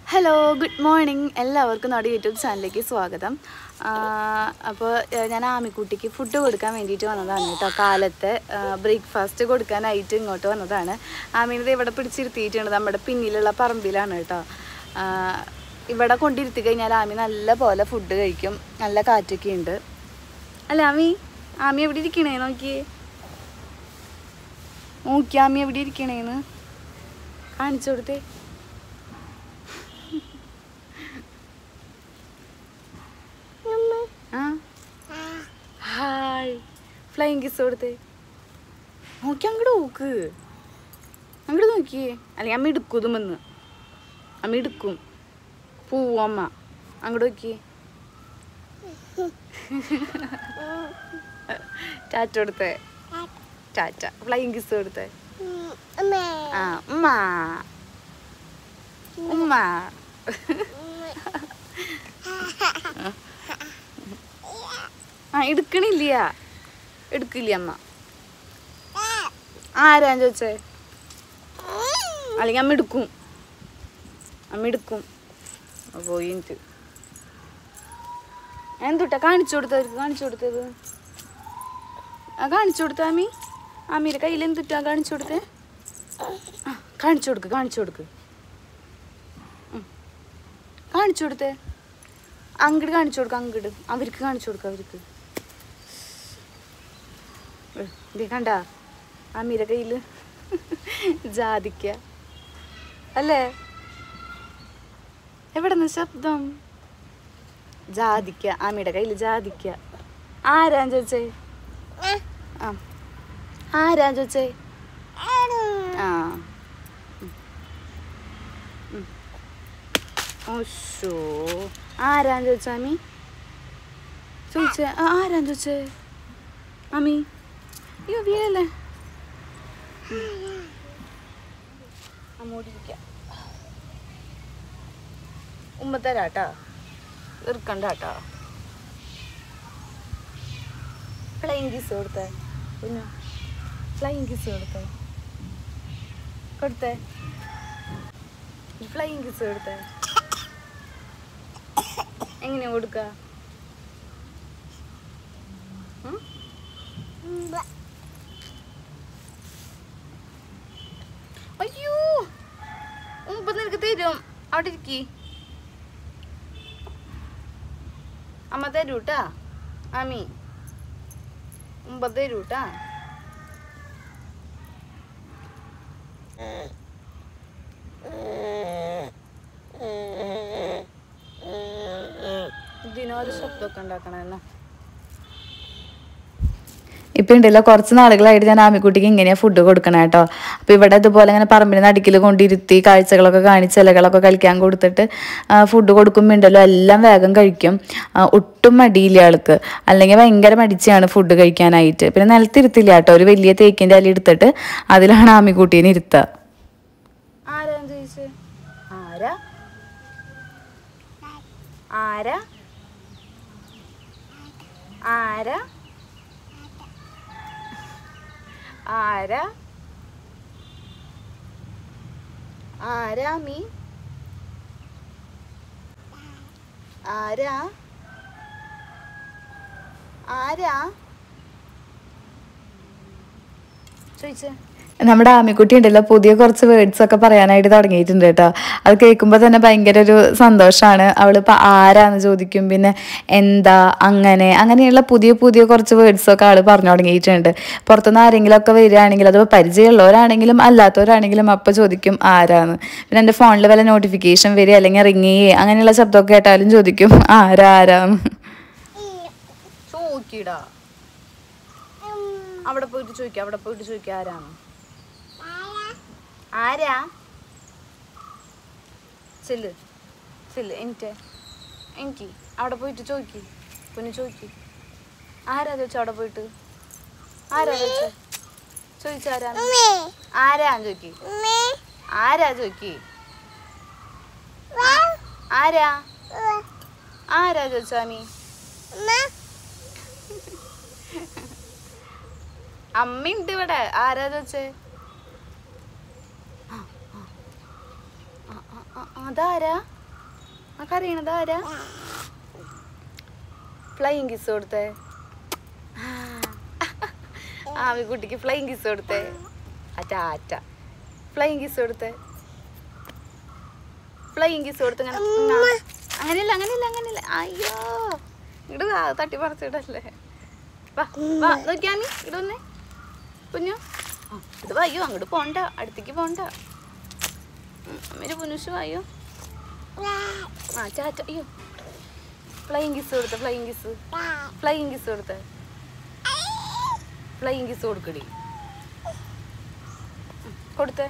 Hello good morning എല്ലാവർക്കും നമ്മുടെ YouTube ചാനലിലേക്ക് സ്വാഗതം അപ്പോൾ ഞാൻ ആമിക്കുട്ടിക്ക് ഫുഡ് കൊടുക്കാൻ വേണ്ടിയിട്ട് വന്നതാണ് കേട്ടോ കാലത്തെ ബ്രേക്ക്ഫാസ്റ്റ് കൊടുക്കാനായിട്ട് ഇങ്ങോട്ട് വന്നതാണ് ആമീനത് ഇവിടെ പിടിച്ചിരുത്തിയിട്ടുണ്ട് നമ്മുടെ പിന്നിലുള്ള പറമ്പിലാണ് കേട്ടോ ആ, ഇവിടെ കൊണ്ടിരുത്തി കഴിഞ്ഞാൽ ആമി നല്ല പോലെ ഫുഡ് കഴിക്കും നല്ല കാറ്റൊക്കെ ഉണ്ട് അല്ല ആമി ആമി എവിടെ ഇരിക്കണേ നോക്കിയേ നോക്കി ആമി എവിടെ ഇരിക്കണേന്ന് കാണിച്ചു കൊടുത്തേ ആ ഹായ് ഫ്ലൈങ് കിസ് കൊടുത്തേ നോക്കി അങ്ങോട്ട് നോക്ക് അങ്ങോട്ട് നോക്കിയേ അല്ലെങ്കിൽ അമ്മ എടുക്കും ഇതുമെന്ന് അമ്മ എടുക്കും പോവും അമ്മ അങ്ങോട്ട് നോക്കിയേ ടാറ്റ കൊടുത്തേ ടാറ്റ ഫ്ലൈങ് കിസ് കൊടുത്തേ ആ ഉമ്മ ഉമ്മ ആ എടുക്കണില്ല എടുക്കില്ല അമ്മ ആരാ ചോദിച്ചേ അല്ലെങ്കിൽ അമ്മ എടുക്കും അമ്മ എടുക്കും അപ്പൊ പോയി എനിക്ക് എന്തുട്ടാ കാണിച്ചു കൊടുത്തവർക്ക് കാണിച്ചു കൊടുത്തത് ആ കാണിച്ചു കൊടുത്ത അമ്മി അമ്മീടെ കയ്യിൽ എന്തുട്ടാ കാണിച്ചു കൊടുത്തേ ആ കാണിച്ചു കൊടുക്ക് കാണിച്ചു കൊടുക്ക് ഉം. കാണിച്ചു കൊടുത്തേ അങ്ങട് കാണിച്ചു കൊടുക്ക അങ്ങട് അവർക്ക് കാണിച്ചു കൊടുക്ക അവർക്ക് ഏ, ദേ കണ്ട അമീര കയ്യില് ജാതിക്ക അല്ലേ എവിടെന്ന് ശബ്ദം ജാതിക്ക അമ്മയുടെ കയ്യിൽ ജാതിക്ക ആരാ ചോദിച്ചേ ആ ആരാ ചോദിച്ചേ ആ ഉം. ഉം. ഓശോ ആരാൻ ചോദിച്ചാ അമ്മി ചോദിച്ചേ ആ, ആരാൻ ചോദിച്ചേ അമ്മി അയ്യോ വീഴല്ലേ അമ്മോടിരിക്കാം ഉമ്മ തരാട്ടാ ഇറുക്കണ്ടാട്ടാ ഫ്ലൈങ് കിസ് കൊടുത്തേ പിന്നെ ഫ്ലൈങ് കിസ് കൊടുത്തേ കൊടുത്തേ ഫ്ലൈങ് കിസ് കൊടുത്തേ എങ്ങനെയാ കൊടുക്ക ഉം? അയ്യോ മുമ്പ് നിനക്ക് തരും അവിടെ ഇരിക്കി അമ്മ തരൂട്ടാ ആമി മുമ്പ് തരൂട്ടാ ഇതിനൊരു ശബ്ദമൊക്കെ ഉണ്ടാക്കണമെന്നോ ഇപ്പം ഉണ്ടല്ലോ കുറച്ച് നാളുകളായിട്ട് ഞാൻ ആമിക്കുട്ടിക്ക് ഇങ്ങനെയാണ് ഫുഡ് കൊടുക്കണം കേട്ടോ അപ്പോൾ ഇവിടെ ഇതുപോലെ ഇങ്ങനെ പറമ്പിന് നടുക്കിൽ കൊണ്ടിരുത്തി കാഴ്ചകളൊക്കെ കാണിച്ച് ഇലകളൊക്കെ കളിക്കാൻ കൊടുത്തിട്ട് ഫുഡ് കൊടുക്കുമ്പോൾ ഉണ്ടല്ലോ എല്ലാം വേഗം കഴിക്കും ആ, ഒട്ടും മടിയില്ല ആൾക്ക് അല്ലെങ്കിൽ ഭയങ്കര മടിച്ചാണ് ഫുഡ് കഴിക്കാനായിട്ട് പിന്നെ നിലത്തിരുത്തില്ല കേട്ടോ ഒരു വലിയ തേക്കിൻ്റെ അല എടുത്തിട്ട് അതിലാണ് ആമിക്കുട്ടീനെ ഇരുത്തുക ആരാന്ന് ചോദിച്ചേ ആരാ ആരാ ആരാ ആരാ ആരാ മീ ആരാ ആരാ ചോദിച്ചേ നമ്മുടെ ആമിക്കുട്ടി ഉണ്ടല്ലോ പുതിയ കുറച്ച് വേർഡ്സ് ഒക്കെ പറയാനായിട്ട് തുടങ്ങിയിട്ടുണ്ട് കേട്ടോ അത് കേൾക്കുമ്പോൾ തന്നെ ഭയങ്കര ഒരു സന്തോഷമാണ് അവളിപ്പോൾ ആരാന്ന് ചോദിക്കും പിന്നെ എന്താ അങ്ങനെ അങ്ങനെയുള്ള പുതിയ പുതിയ കുറച്ച് വേർഡ്സ് ഒക്കെ ആൾ പറഞ്ഞു തുടങ്ങിയിട്ടുണ്ട് പുറത്തുനിന്ന് ആരെങ്കിലും ഒക്കെ വരികയാണെങ്കിൽ അത് പരിചയമുള്ളവരാണെങ്കിലും അല്ലാത്തവരാണെങ്കിലും അപ്പം ചോദിക്കും ആരാന്ന് പിന്നെ എൻ്റെ ഫോണിൽ വല്ല നോട്ടിഫിക്കേഷൻ വരിക അല്ലെങ്കിൽ റിങ് ചെയ്യേ അങ്ങനെയുള്ള ശബ്ദമൊക്കെ കേട്ടാലും ചോദിക്കും ആരാ ആരാന്ന് ചോദിക്കടാ അവിടെ പോയിട്ട് ചോദിക്കാം അവിടെ പോയിട്ട് ചോദിക്കാം ആരാണ് ആരാ ചെല്ല് ചെല്ല് എനിക്ക് എനിക്ക് അവിടെ പോയിട്ട് ചോദിക്ക് പിന്നെ ചോദിക്ക് ആരാ ചോദിച്ച അവിടെ പോയിട്ട് ആരാ ചോദിച്ച ചോദിച്ചാരാ ആരാ ചോദിക്ക് ആരാ ചോദിക്ക് ആരാ ആരാ ചോദിച്ചാമി അമ്മയുണ്ട് ഇവിടെ ആരാ ചോദിച്ചേ ആ, ആ. ആ, ആ, ആ, അതാരാ ആ കരയണത് ആരാ ഫ്ലൈയിങ് കിസ് കൊടുത്തേ ആമി കുട്ടിക്ക് ഫ്ലൈയിങ് കിസ് കൊടുത്തേ അറ്റ അറ്റ ഫ്ലൈയിങ് കിസ് കൊടുത്തേ ഫ്ലൈയിങ് കിസ് കൊടുത്ത് ഇങ്ങനെ ഉം, ആ. അങ്ങനെയല്ല അങ്ങനെയല്ല അങ്ങനെയല്ല അയ്യോ ഇങ്ങോട്ട് വാ തട്ടി പറിച്ചിടല്ലേ വാ വാ നോക്കിയാമി ഇവിടെ വന്നേ കുഞ്ഞു ആ, ഇത് വാ അയ്യോ അങ്ങോട്ട് പോണ്ട അടുത്തേക്ക് പോണ്ട ഒരു പുനുഷ് വായോ ആ ചാറ്റ അയ്യോ ഫ്ലൈയിങ് കിസ് കൊടുത്ത ഫ്ലൈയിങ് കിസ് ഫ്ലൈയിങ് കിസ് കൊടുത്ത ഫ്ലൈയിങ് കിസ് കൊടുക്കടി ഉം, കൊടുത്തേ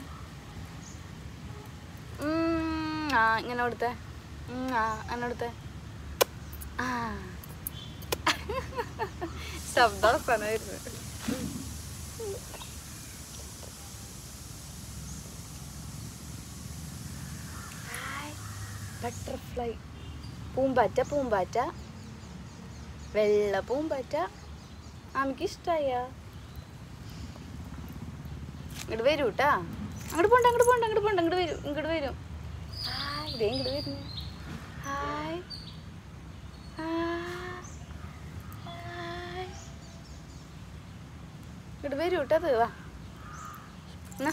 ഉം, ആ ഇങ്ങനെ കൊടുത്തേ ഉം, ആ അങ്ങനെ കൊടുത്തേ ആ ശബ്ദ അവസാനമായിരുന്നു ബട്ടർഫ്ലൈ പൂമ്പാറ്റ പൂമ്പാറ്റ വെള്ള പൂമ്പാറ്റ ആമിക്ക് ഇഷ്ടായ ഇങ്ങോട്ട് വരൂ കേട്ടാ അങ്ങോട്ട് പോണ്ട അങ്ങോട്ട് പോണ്ട അങ്ങോട്ട് പോണ്ട ഇങ്ങോട്ട് വരും ഇങ്ങോട്ട് വരും ഹായ് ഇതേ ഇങ്ങോട്ട് വരുന്നു ഹായ് ഹായ് ഇങ്ങോട്ട് വരൂ കേട്ടോ അത് വാ എന്നാ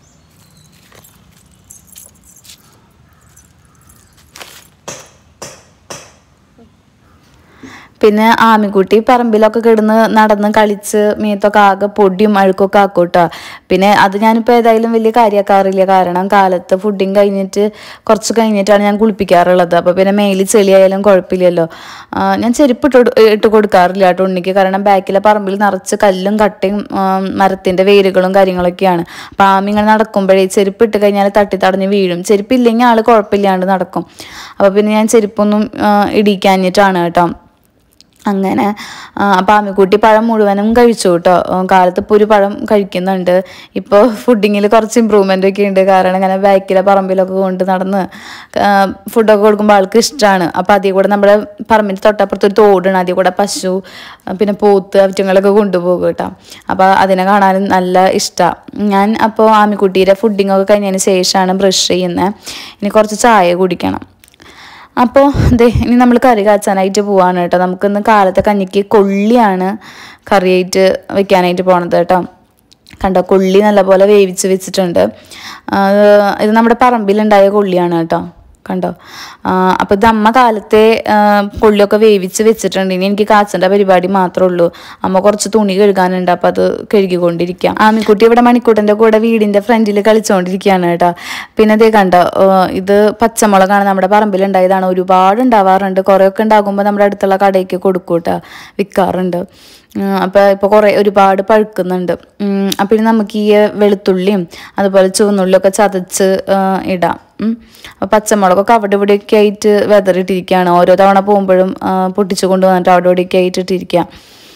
പിന്നെ ആമിക്കുട്ടി പറമ്പിലൊക്കെ കിടന്ന് നടന്ന് കളിച്ച് മീത്തൊക്കെ ആകെ പൊടിയും അഴുക്കൊക്കെ ആക്കൂട്ടോ പിന്നെ അത് ഞാനിപ്പോൾ ഏതായാലും വലിയ കാര്യമാക്കാറില്ല കാരണം കാലത്ത് ഫുഡിങ് കഴിഞ്ഞിട്ട് കുറച്ച് കഴിഞ്ഞിട്ടാണ് ഞാൻ കുളിപ്പിക്കാറുള്ളത് അപ്പോൾ പിന്നെ മേലിൽ ചെളിയായാലും കുഴപ്പമില്ലല്ലോ ആ, ഞാൻ ചെരുപ്പ് ഇട്ട് കൊടു- ഇട്ട് കൊടുക്കാറില്ല കേട്ടോ ഉണ്ണിക്ക് കാരണം ബാക്കിലെ പറമ്പിൽ നിറച്ച് കല്ലും കട്ടയും മരത്തിൻ്റെ വേരുകളും കാര്യങ്ങളൊക്കെയാണ് അപ്പോൾ ആമി ഇങ്ങനെ നടക്കുമ്പോഴേ ചെരുപ്പ് ഇട്ട് കഴിഞ്ഞാൽ തട്ടി തടഞ്ഞ് വീഴും ചെരുപ്പില്ലെങ്കിൽ ആൾ കുഴപ്പമില്ലാണ്ട് നടക്കും അപ്പോൾ പിന്നെ ഞാൻ ചെരുപ്പൊന്നും ആ, ഇടിക്കാഞ്ഞിട്ടാണ് കേട്ടോ അങ്ങനെ അപ്പം ആമിക്കുട്ടി പഴം മുഴുവനും കഴിച്ചു കേട്ടോ ആ, കാലത്ത് ഇപ്പോൾ ഒരു പഴം കഴിക്കുന്നുണ്ട് ഇപ്പോൾ ഫുഡിങ്ങിൽ കുറച്ച് ഇമ്പ്രൂവ്മെൻ്റ് ഒക്കെ ഉണ്ട് കാരണം ഇങ്ങനെ ബാക്കിലെ പറമ്പിലൊക്കെ കൊണ്ട് നടന്ന് ആ, ഫുഡൊക്കെ കൊടുക്കുമ്പോൾ ആൾക്ക് ഇഷ്ടമാണ് അപ്പോൾ അതിൽ കൂടെ നമ്മുടെ പറമ്പിൻ്റെ തൊട്ടപ്പുറത്ത് ഒരു തോടാണ് അതിൽ കൂടെ പശു ആ, പിന്നെ പോത്ത് അവറ്റങ്ങളൊക്കെ കൊണ്ടുപോകും കേട്ടോ അപ്പോൾ അതിനെ കാണാനും നല്ല ഇഷ്ടമാണ് ഞാൻ അപ്പോൾ ആമിക്കുട്ടിയുടെ ഫുഡിങ്ങൊക്കെ കഴിഞ്ഞതിന് ശേഷമാണ് ബ്രഷ് ചെയ്യുന്നത് ഇനി കുറച്ച് ചായ കുടിക്കണം അപ്പോൾ ദേ ഇനി നമ്മൾ കറി കാച്ചാനായിട്ട് പോവാണ് കേട്ടോ നമുക്കിന്ന് കാലത്തെ കഞ്ഞിക്ക് കൊള്ളിയാണ് കറിയായിട്ട് വെക്കാനായിട്ട് പോണത് കേട്ടോ കണ്ടോ കൊള്ളി നല്ലപോലെ വേവിച്ച് വെച്ചിട്ടുണ്ട് ആ, ഇത് നമ്മുടെ പറമ്പിലുണ്ടായ കൊള്ളിയാണ് കേട്ടോ കണ്ടോ അപ്പോൾ ഇത് അമ്മ കാലത്തെ ആ, കൊള്ളിയൊക്കെ വേവിച്ച് വെച്ചിട്ടുണ്ട് ഇനി എനിക്ക് കാച്ചേണ്ട പരിപാടി മാത്രമേ ഉള്ളൂ അമ്മ കുറച്ച് തുണി കഴുകാനുണ്ട് അപ്പോൾ അത് കഴുകിക്കൊണ്ടിരിക്കാം ആമിക്കുട്ടി ഇവിടെ മണിക്കൂട്ടൻ്റെ കൂടെ വീടിൻ്റെ ഫ്രണ്ടിൽ കളിച്ചുകൊണ്ടിരിക്കുകയാണ് കേട്ടോ പിന്നെ അതേ കണ്ടോ ആ, ഇത് പച്ചമുളകാണ് നമ്മുടെ പറമ്പിലുണ്ടായതാണ് ഒരുപാട് ഉണ്ടാവാറുണ്ട് കുറേയൊക്കെ ഉണ്ടാകുമ്പോൾ നമ്മുടെ അടുത്തുള്ള കടയ്ക്ക് കൊടുക്കും കേട്ടോ വിൽക്കാറുണ്ട് അപ്പോൾ ഇപ്പോൾ കുറേ ഒരുപാട് പഴുക്കുന്നുണ്ട് ഉം, അപ്പോൾ ഇനി നമുക്ക് ഈ വെളുത്തുള്ളിയും അതുപോലെ ചുവന്നുള്ളിയൊക്കെ ചതച്ച് ആ, ഇടാം ഉം. അപ്പോൾ പച്ചമുളകൊക്കെ അവിടെ ഇവിടെയൊക്കെ ആയിട്ട് വെതറിട്ടിരിക്കുകയാണ് ഓരോ തവണ പോകുമ്പോഴും ആ, പൊട്ടിച്ചു കൊണ്ടുവന്നിട്ട് അവിടെ ഇവിടെയൊക്കെ ആയിട്ട് ഇട്ടിരിക്കുക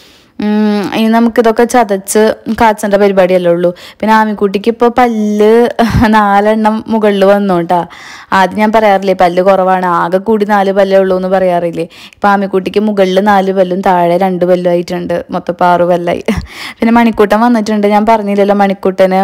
ഉം, ഇനി നമുക്കിതൊക്കെ ചതച്ച് കാച്ചേണ്ട പരിപാടിയല്ലേ ഉള്ളൂ പിന്നെ ആമിക്കുട്ടിക്ക് ഇപ്പോൾ പല്ല് നാലെണ്ണം മുകളിൽ വന്നു കേട്ടാ ആദ്യം ഞാൻ പറയാറില്ലേ പല്ല് കുറവാണ് ആകെ കൂടി നാല് പല്ലേ ഉള്ളൂ എന്ന് പറയാറില്ലേ ഇപ്പം ആമിക്കുട്ടിക്ക് മുകളിൽ നാല് പല്ലും താഴെ രണ്ട് പല്ലും ആയിട്ടുണ്ട് മൊത്തം ഇപ്പം ആറ് പല്ലായി പിന്നെ മണിക്കൂട്ടൻ വന്നിട്ടുണ്ട് ഞാൻ പറഞ്ഞില്ലല്ലോ മണിക്കൂട്ടന്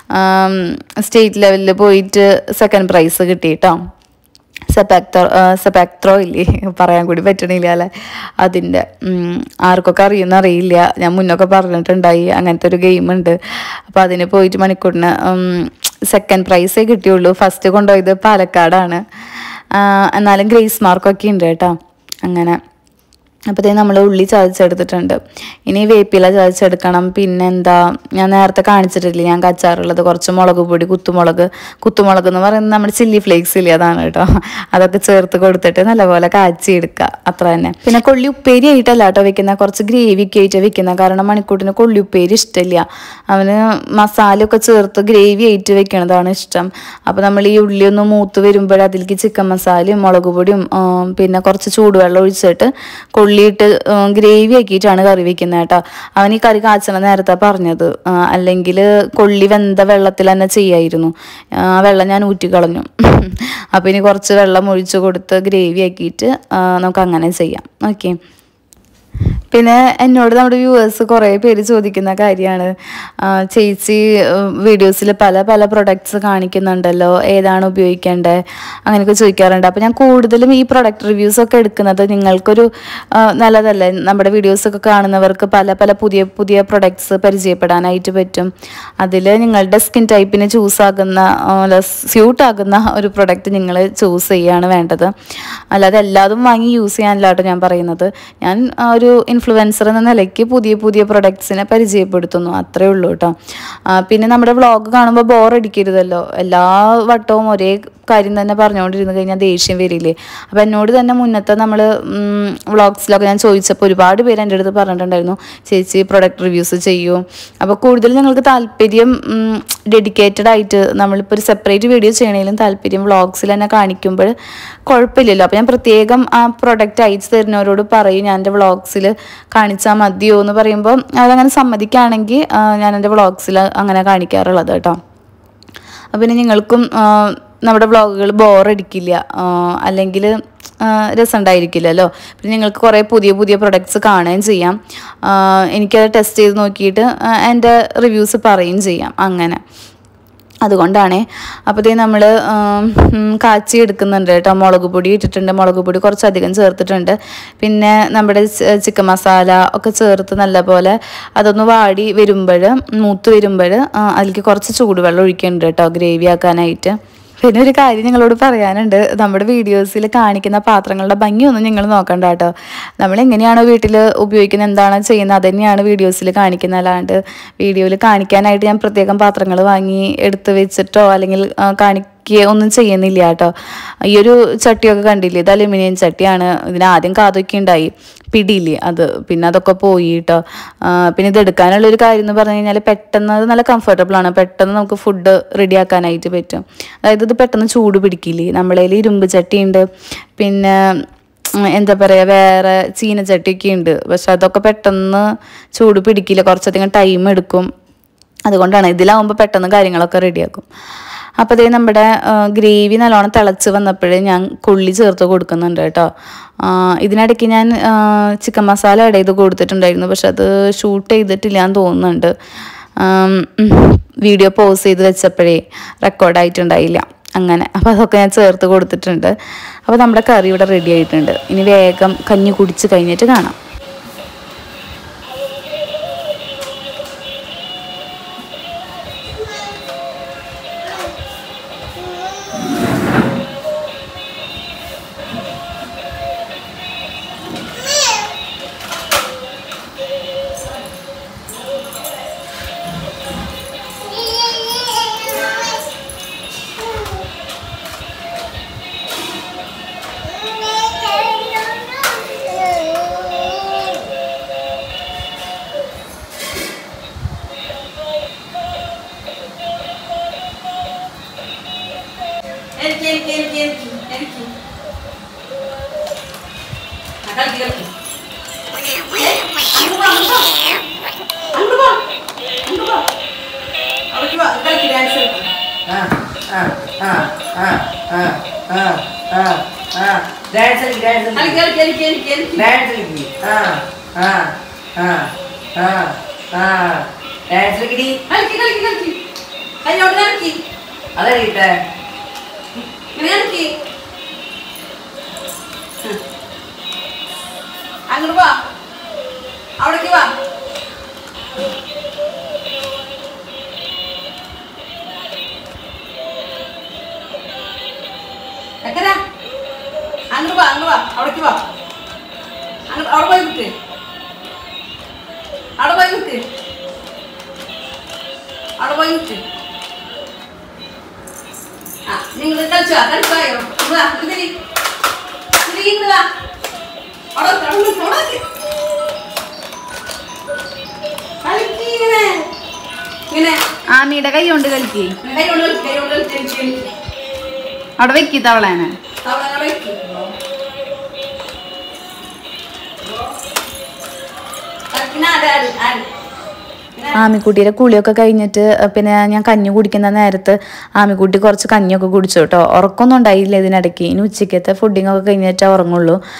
സ്റ്റേറ്റ് ലെവലിൽ പോയിട്ട് സെക്കൻഡ് പ്രൈസ് കിട്ടി കേട്ടോ സെപാക്ത്രോ സെപാക്ത്രോ ഇല്ലേ പറയാൻ കൂടി പറ്റണില്ല അല്ലേ അതിൻ്റെ ഉം, ആർക്കൊക്കെ അറിയുമെന്ന് അറിയില്ല ഞാൻ മുന്നൊക്കെ പറഞ്ഞിട്ടുണ്ടായി അങ്ങനത്തെ ഒരു ഗെയിം ഉണ്ട് അപ്പോൾ അതിന് പോയിട്ട് മണിക്കൂറിന് സെക്കൻഡ് പ്രൈസേ കിട്ടിയുള്ളൂ ഫസ്റ്റ് കൊണ്ടുപോയത് പാലക്കാടാണ് ആ, എന്നാലും ഗ്രേസ് മാർക്കൊക്കെ ഉണ്ട് കേട്ടോ അങ്ങനെ അപ്പോഴത്തേ നമ്മൾ ഉള്ളി ചതച്ചെടുത്തിട്ടുണ്ട് ഇനി വേപ്പില ചതച്ചെടുക്കണം പിന്നെന്താ ഞാൻ നേരത്തെ കാണിച്ചിട്ടില്ലേ ഞാൻ കച്ചാറുള്ളത് കുറച്ച് മുളക് പൊടി കുത്തുമുളക് കുത്തുമുളക് എന്ന് പറയുന്നത് നമ്മുടെ ചില്ലി ഫ്ലേക്സ് ഇല്ലേ അതാണ് കേട്ടോ അതൊക്കെ ചേർത്ത് കൊടുത്തിട്ട് നല്ലപോലെ കാച്ചി എടുക്കുക അത്ര തന്നെ പിന്നെ കൊള്ളി ഉപ്പേരി ആയിട്ടല്ല കേട്ടോ വെക്കുന്ന കുറച്ച് ഗ്രേവി ഒക്കെ ആയിട്ട് വെക്കുന്ന കാരണം മണിക്കൂട്ടിന് കൊള്ളി ഉപ്പേരി ഇഷ്ടമില്ല അവന് മസാലയൊക്കെ ചേർത്ത് ഗ്രേവി ആയിട്ട് വെക്കണതാണ് ഇഷ്ടം അപ്പോൾ നമ്മൾ ഈ ഉള്ളി ഒന്ന് മൂത്ത് വരുമ്പോൾ അതിലേക്ക് ചിക്കൻ മസാലയും മുളക് പൊടിയും ആ, പിന്നെ കുറച്ച് ചൂടുവെള്ളം ഒഴിച്ചിട്ട് കൊള്ളിയിട്ട് ഗ്രേവി ആക്കിയിട്ടാണ് കറി വെക്കുന്നത് കേട്ടോ അവൻ ഈ കറി കാച്ചണ നേരത്തെ പറഞ്ഞത് അല്ലെങ്കിൽ കൊള്ളി വെന്ത വെള്ളത്തിൽ തന്നെ ചെയ്യായിരുന്നു ആ വെള്ളം ഞാൻ ഊറ്റിക്കളഞ്ഞു അപ്പോൾ ഇനി കുറച്ച് വെള്ളം ഒഴിച്ച് കൊടുത്ത് ഗ്രേവി ആക്കിയിട്ട് ആ, നമുക്ക് അങ്ങനെ ചെയ്യാം ഓക്കെ പിന്നെ എന്നോട് നമ്മുടെ വ്യൂവേഴ്സ് കുറേ പേര് ചോദിക്കുന്ന കാര്യമാണ് ചേച്ചി വീഡിയോസിൽ പല പല പ്രൊഡക്ട്സ് കാണിക്കുന്നുണ്ടല്ലോ ഏതാണ് ഉപയോഗിക്കേണ്ടത് അങ്ങനെയൊക്കെ ചോദിക്കാറുണ്ട് അപ്പോൾ ഞാൻ കൂടുതലും ഈ പ്രൊഡക്റ്റ് റിവ്യൂസ് ഒക്കെ എടുക്കുന്നത് നിങ്ങൾക്കൊരു ആ, നല്ലതല്ലേ നമ്മുടെ വീഡിയോസൊക്കെ കാണുന്നവർക്ക് പല പല പുതിയ പുതിയ പ്രൊഡക്ട്സ് പരിചയപ്പെടാനായിട്ട് പറ്റും അതിൽ നിങ്ങളുടെ സ്കിൻ ടൈപ്പിന് ചൂസ് ആകുന്ന സ്യൂട്ട് ആകുന്ന ഒരു പ്രൊഡക്റ്റ് നിങ്ങൾ ചൂസ് ചെയ്യുകയാണ് വേണ്ടത് അല്ലാതെ എല്ലാതും വാങ്ങി യൂസ് ചെയ്യാനല്ല കേട്ടോ ഞാൻ പറയുന്നത് ഞാൻ ആ, ഒരു ഇൻഫ്ലുവൻസർ എന്ന നിലയ്ക്ക് പുതിയ പുതിയ പ്രൊഡക്ട്സിനെ പരിചയപ്പെടുത്തുന്നു അത്രേ ഉള്ളൂ കേട്ടോ ആ, പിന്നെ നമ്മുടെ വ്ളോഗ് കാണുമ്പോൾ ബോറടിക്കരുതല്ലോ എല്ലാ വട്ടവും ഒരേ കാര്യം തന്നെ പറഞ്ഞുകൊണ്ടിരുന്ന് കഴിഞ്ഞാൽ ദേഷ്യം വരില്ലേ അപ്പം എന്നോട് തന്നെ മുന്നത്തെ നമ്മൾ വ്ളോഗ്സിലൊക്കെ ഞാൻ ചോദിച്ചപ്പോൾ ഒരുപാട് പേര് എൻ്റെ അടുത്ത് പറഞ്ഞിട്ടുണ്ടായിരുന്നു ചേച്ചി പ്രൊഡക്റ്റ് റിവ്യൂസ് ചെയ്യൂ അപ്പോൾ കൂടുതൽ ഞങ്ങൾക്ക് താല്പര്യം ഡെഡിക്കേറ്റഡ് ആയിട്ട് നമ്മളിപ്പോൾ ഒരു സെപ്പറേറ്റ് വീഡിയോ ചെയ്യണേലും താല്പര്യം വ്ളോഗ്സിൽ തന്നെ കാണിക്കുമ്പോൾ കുഴപ്പമില്ലല്ലോ അപ്പോൾ ഞാൻ പ്രത്യേകം ആ പ്രൊഡക്റ്റ് അയച്ചു തരുന്നവരോട് പറയും ഞാൻ എൻ്റെ വ്ളോഗ്സിൽ കാണിച്ചാൽ മതിയോ എന്ന് പറയുമ്പോൾ അതങ്ങനെ സമ്മതിക്കുകയാണെങ്കിൽ ആ, ഞാൻ എൻ്റെ വ്ളോഗ്സിൽ അങ്ങനെ കാണിക്കാറുള്ളത് കേട്ടോ അപ്പം പിന്നെ നിങ്ങൾക്കും ആ, നമ്മുടെ വ്ളോഗുകൾ ബോറടിക്കില്ല അല്ലെങ്കിൽ രസമുണ്ടായിരിക്കില്ലല്ലോ പിന്നെ നിങ്ങൾക്ക് കുറേ പുതിയ പുതിയ പ്രൊഡക്ട്സ് കാണുകയും ചെയ്യാം ആ, എനിക്കത് ടെസ്റ്റ് ചെയ്ത് നോക്കിയിട്ട് ആ, എൻ്റെ റിവ്യൂസ് പറയുകയും ചെയ്യാം അങ്ങനെ അതുകൊണ്ടാണ് അപ്പോഴത്തേ നമ്മൾ കാച്ചി എടുക്കുന്നുണ്ട് കേട്ടോ മുളക് പൊടി ഇട്ടിട്ടുണ്ട് മുളക് പൊടി കുറച്ചധികം ചേർത്തിട്ടുണ്ട് പിന്നെ നമ്മുടെ ച- ചിക്കൻ മസാല ഒക്കെ ചേർത്ത് നല്ലപോലെ അതൊന്ന് വാടി വരുമ്പോൾ മൂത്ത് വരുമ്പോൾ അതിലേക്ക് കുറച്ച് ചൂടുവെള്ളം ഒഴിക്കുന്നുണ്ട് കേട്ടോ ഗ്രേവി ആക്കാനായിട്ട് പിന്നെ ഒരു കാര്യം നിങ്ങളോട് പറയാനുണ്ട് നമ്മുടെ വീഡിയോസിൽ കാണിക്കുന്ന പാത്രങ്ങളുടെ ഭംഗിയൊന്നും നിങ്ങൾ നോക്കണ്ട കേട്ടോ നമ്മൾ എങ്ങനെയാണോ വീട്ടിൽ ഉപയോഗിക്കുന്നത് എന്താണോ ചെയ്യുന്നത് അത് തന്നെയാണ് വീഡിയോസിൽ കാണിക്കുന്നത് അല്ലാണ്ട് വീഡിയോയിൽ കാണിക്കാനായിട്ട് ഞാൻ പ്രത്യേകം പാത്രങ്ങൾ വാങ്ങി എടുത്ത് വെച്ചിട്ടോ അല്ലെങ്കിൽ ആ, കാണിക്കുക ഒന്നും ചെയ്യുന്നില്ല കേട്ടോ ഈ ഒരു ചട്ടിയൊക്കെ കണ്ടില്ലേ ഇത് അലുമിനിയം ചട്ടിയാണ് ഇതിന് ആദ്യം കാതൊക്കെ ഉണ്ടായി പിടിയില്ലേ അത് പിന്നെ അതൊക്കെ പോയി കേട്ടോ ആ, പിന്നെ ഇത് എടുക്കാനുള്ള ഒരു കാര്യം എന്ന് പറഞ്ഞു കഴിഞ്ഞാൽ പെട്ടെന്ന് അത് നല്ല കംഫർട്ടബിൾ ആണ് പെട്ടെന്ന് നമുക്ക് ഫുഡ് റെഡിയാക്കാനായിട്ട് പറ്റും അതായത് ഇത് പെട്ടെന്ന് ചൂട് പിടിക്കില്ലേ നമ്മളതിൽ ഇരുമ്പ് ചട്ടിയുണ്ട് പിന്നെ ഉം, എന്താ പറയുക വേറെ ചീനച്ചട്ടിയൊക്കെ ഉണ്ട് പക്ഷെ അതൊക്കെ പെട്ടെന്ന് ചൂട് പിടിക്കില്ല കുറച്ചധികം ടൈം എടുക്കും അതുകൊണ്ടാണ് ഇതിലാവുമ്പോൾ പെട്ടെന്ന് കാര്യങ്ങളൊക്കെ റെഡിയാക്കും അപ്പോൾ അതേ നമ്മുടെ ഗ്രേവി നല്ലോണം തിളച്ച് വന്നപ്പോഴേ ഞാൻ കൊള്ളി ചേർത്ത് കൊടുക്കുന്നുണ്ട് കേട്ടോ ആ, ഇതിനിടയ്ക്ക് ഞാൻ ചിക്കൻ മസാല ആഡ് ചെയ്ത് കൊടുത്തിട്ടുണ്ടായിരുന്നു പക്ഷെ അത് ഷൂട്ട് ചെയ്തിട്ടില്ല എന്ന് തോന്നുന്നുണ്ട് വീഡിയോ പോസ് ചെയ്ത് വെച്ചപ്പോഴേ റെക്കോർഡായിട്ടുണ്ടായില്ല അങ്ങനെ അപ്പോൾ അതൊക്കെ ഞാൻ ചേർത്ത് കൊടുത്തിട്ടുണ്ട് അപ്പോൾ നമ്മുടെ കറി ഇവിടെ റെഡി ആയിട്ടുണ്ട് ഇനി വേഗം കഞ്ഞി കുടിച്ച് കഴിഞ്ഞിട്ട് കാണാം എനിക്ക് എനിക്ക് എനിക്ക് എനിക്ക് എനിക്ക് ആ, കളിക്ക് കളിക്ക് ഏ, അങ്ങോട്ട് വാ, അങ്ങോട്ട് വാ. അങ്ങോട്ട് വാ, അങ്ങോട്ട് വാ. അവിടേക്ക് വാ, കളിക്ക് ഡാൻസ് കളിക്ക് ആ ആ ആ ആ ആ ആ ആ ആ ഡാൻസ് കളി ഡാൻസ് കളി കളിക്ക് കളിക്ക് എനിക്ക് എനിക്ക് എനിക്ക് ഡാൻസ് കളി ആ ആ ആ ആ ആ ഡാൻസ് കളിക്കടി കളിക്ക് കളിക്ക് കളിക്ക് കയ്യോട് കളിക്ക് അതറിയട്ടെ ഇങ്ങനെ കളിക്ക് ഉം. അങ്ങോട്ട് വാ അവിടേക്ക് വാ എക്കരാ അങ്ങോട്ട് വാ അങ്ങോട്ട് വാ അവിടേക്ക് വാ അങ്ങോട്ട് അവിടെ പോയി നിൽക്ക് അവിടെ പോയി നിൽക്ക് അവിടെ പോയി നിൽക്ക് ആ നിങ്ങൾ കളിച്ചോ കളിച്ചോയോ ഇങ്ങ് വാ ഇതിരി ഇതിരി ഇങ്ങ് വാ അവിടെ നിൽക്ക്, അവിടെ നിൽക്ക്, അവിടെ നിൽക്ക്. കളിക്ക് ഇങ്ങനെ ഇങ്ങനെ ആമിയുടെ കൈ കൊണ്ട് കളിക്ക് കൈ കൊണ്ട് കളിക്ക് കൈ കൊണ്ട് കളിക്ക് കളിക്ക് കളിക്ക് അവിടെ വെക്കി തവളേനെ അവിടെ അവിടെ വെക്ക്. കളിക്കുന്ന ആട് ആട് ആട് ഇങ്ങനെ ആമിക്കുട്ടിയുടെ കുളിയൊക്കെ കഴിഞ്ഞിട്ട് അഹ് പിന്നെ ഞാൻ കഞ്ഞി കുടിക്കുന്ന നേരത്ത് ആമിക്കുട്ടി കുറച്ച് കഞ്ഞിയൊക്കെ കുടിച്ചു കേട്ടോ ഉറക്കമൊന്നും ഉണ്ടായില്ല ഇതിനിടയ്ക്ക് ഇനി ഉച്ചയ്ക്കത്തെ ഫുഡിങ് ഒക്കെ കഴിഞ്ഞിട്ടേ ഉറങ്ങുള്ളൂ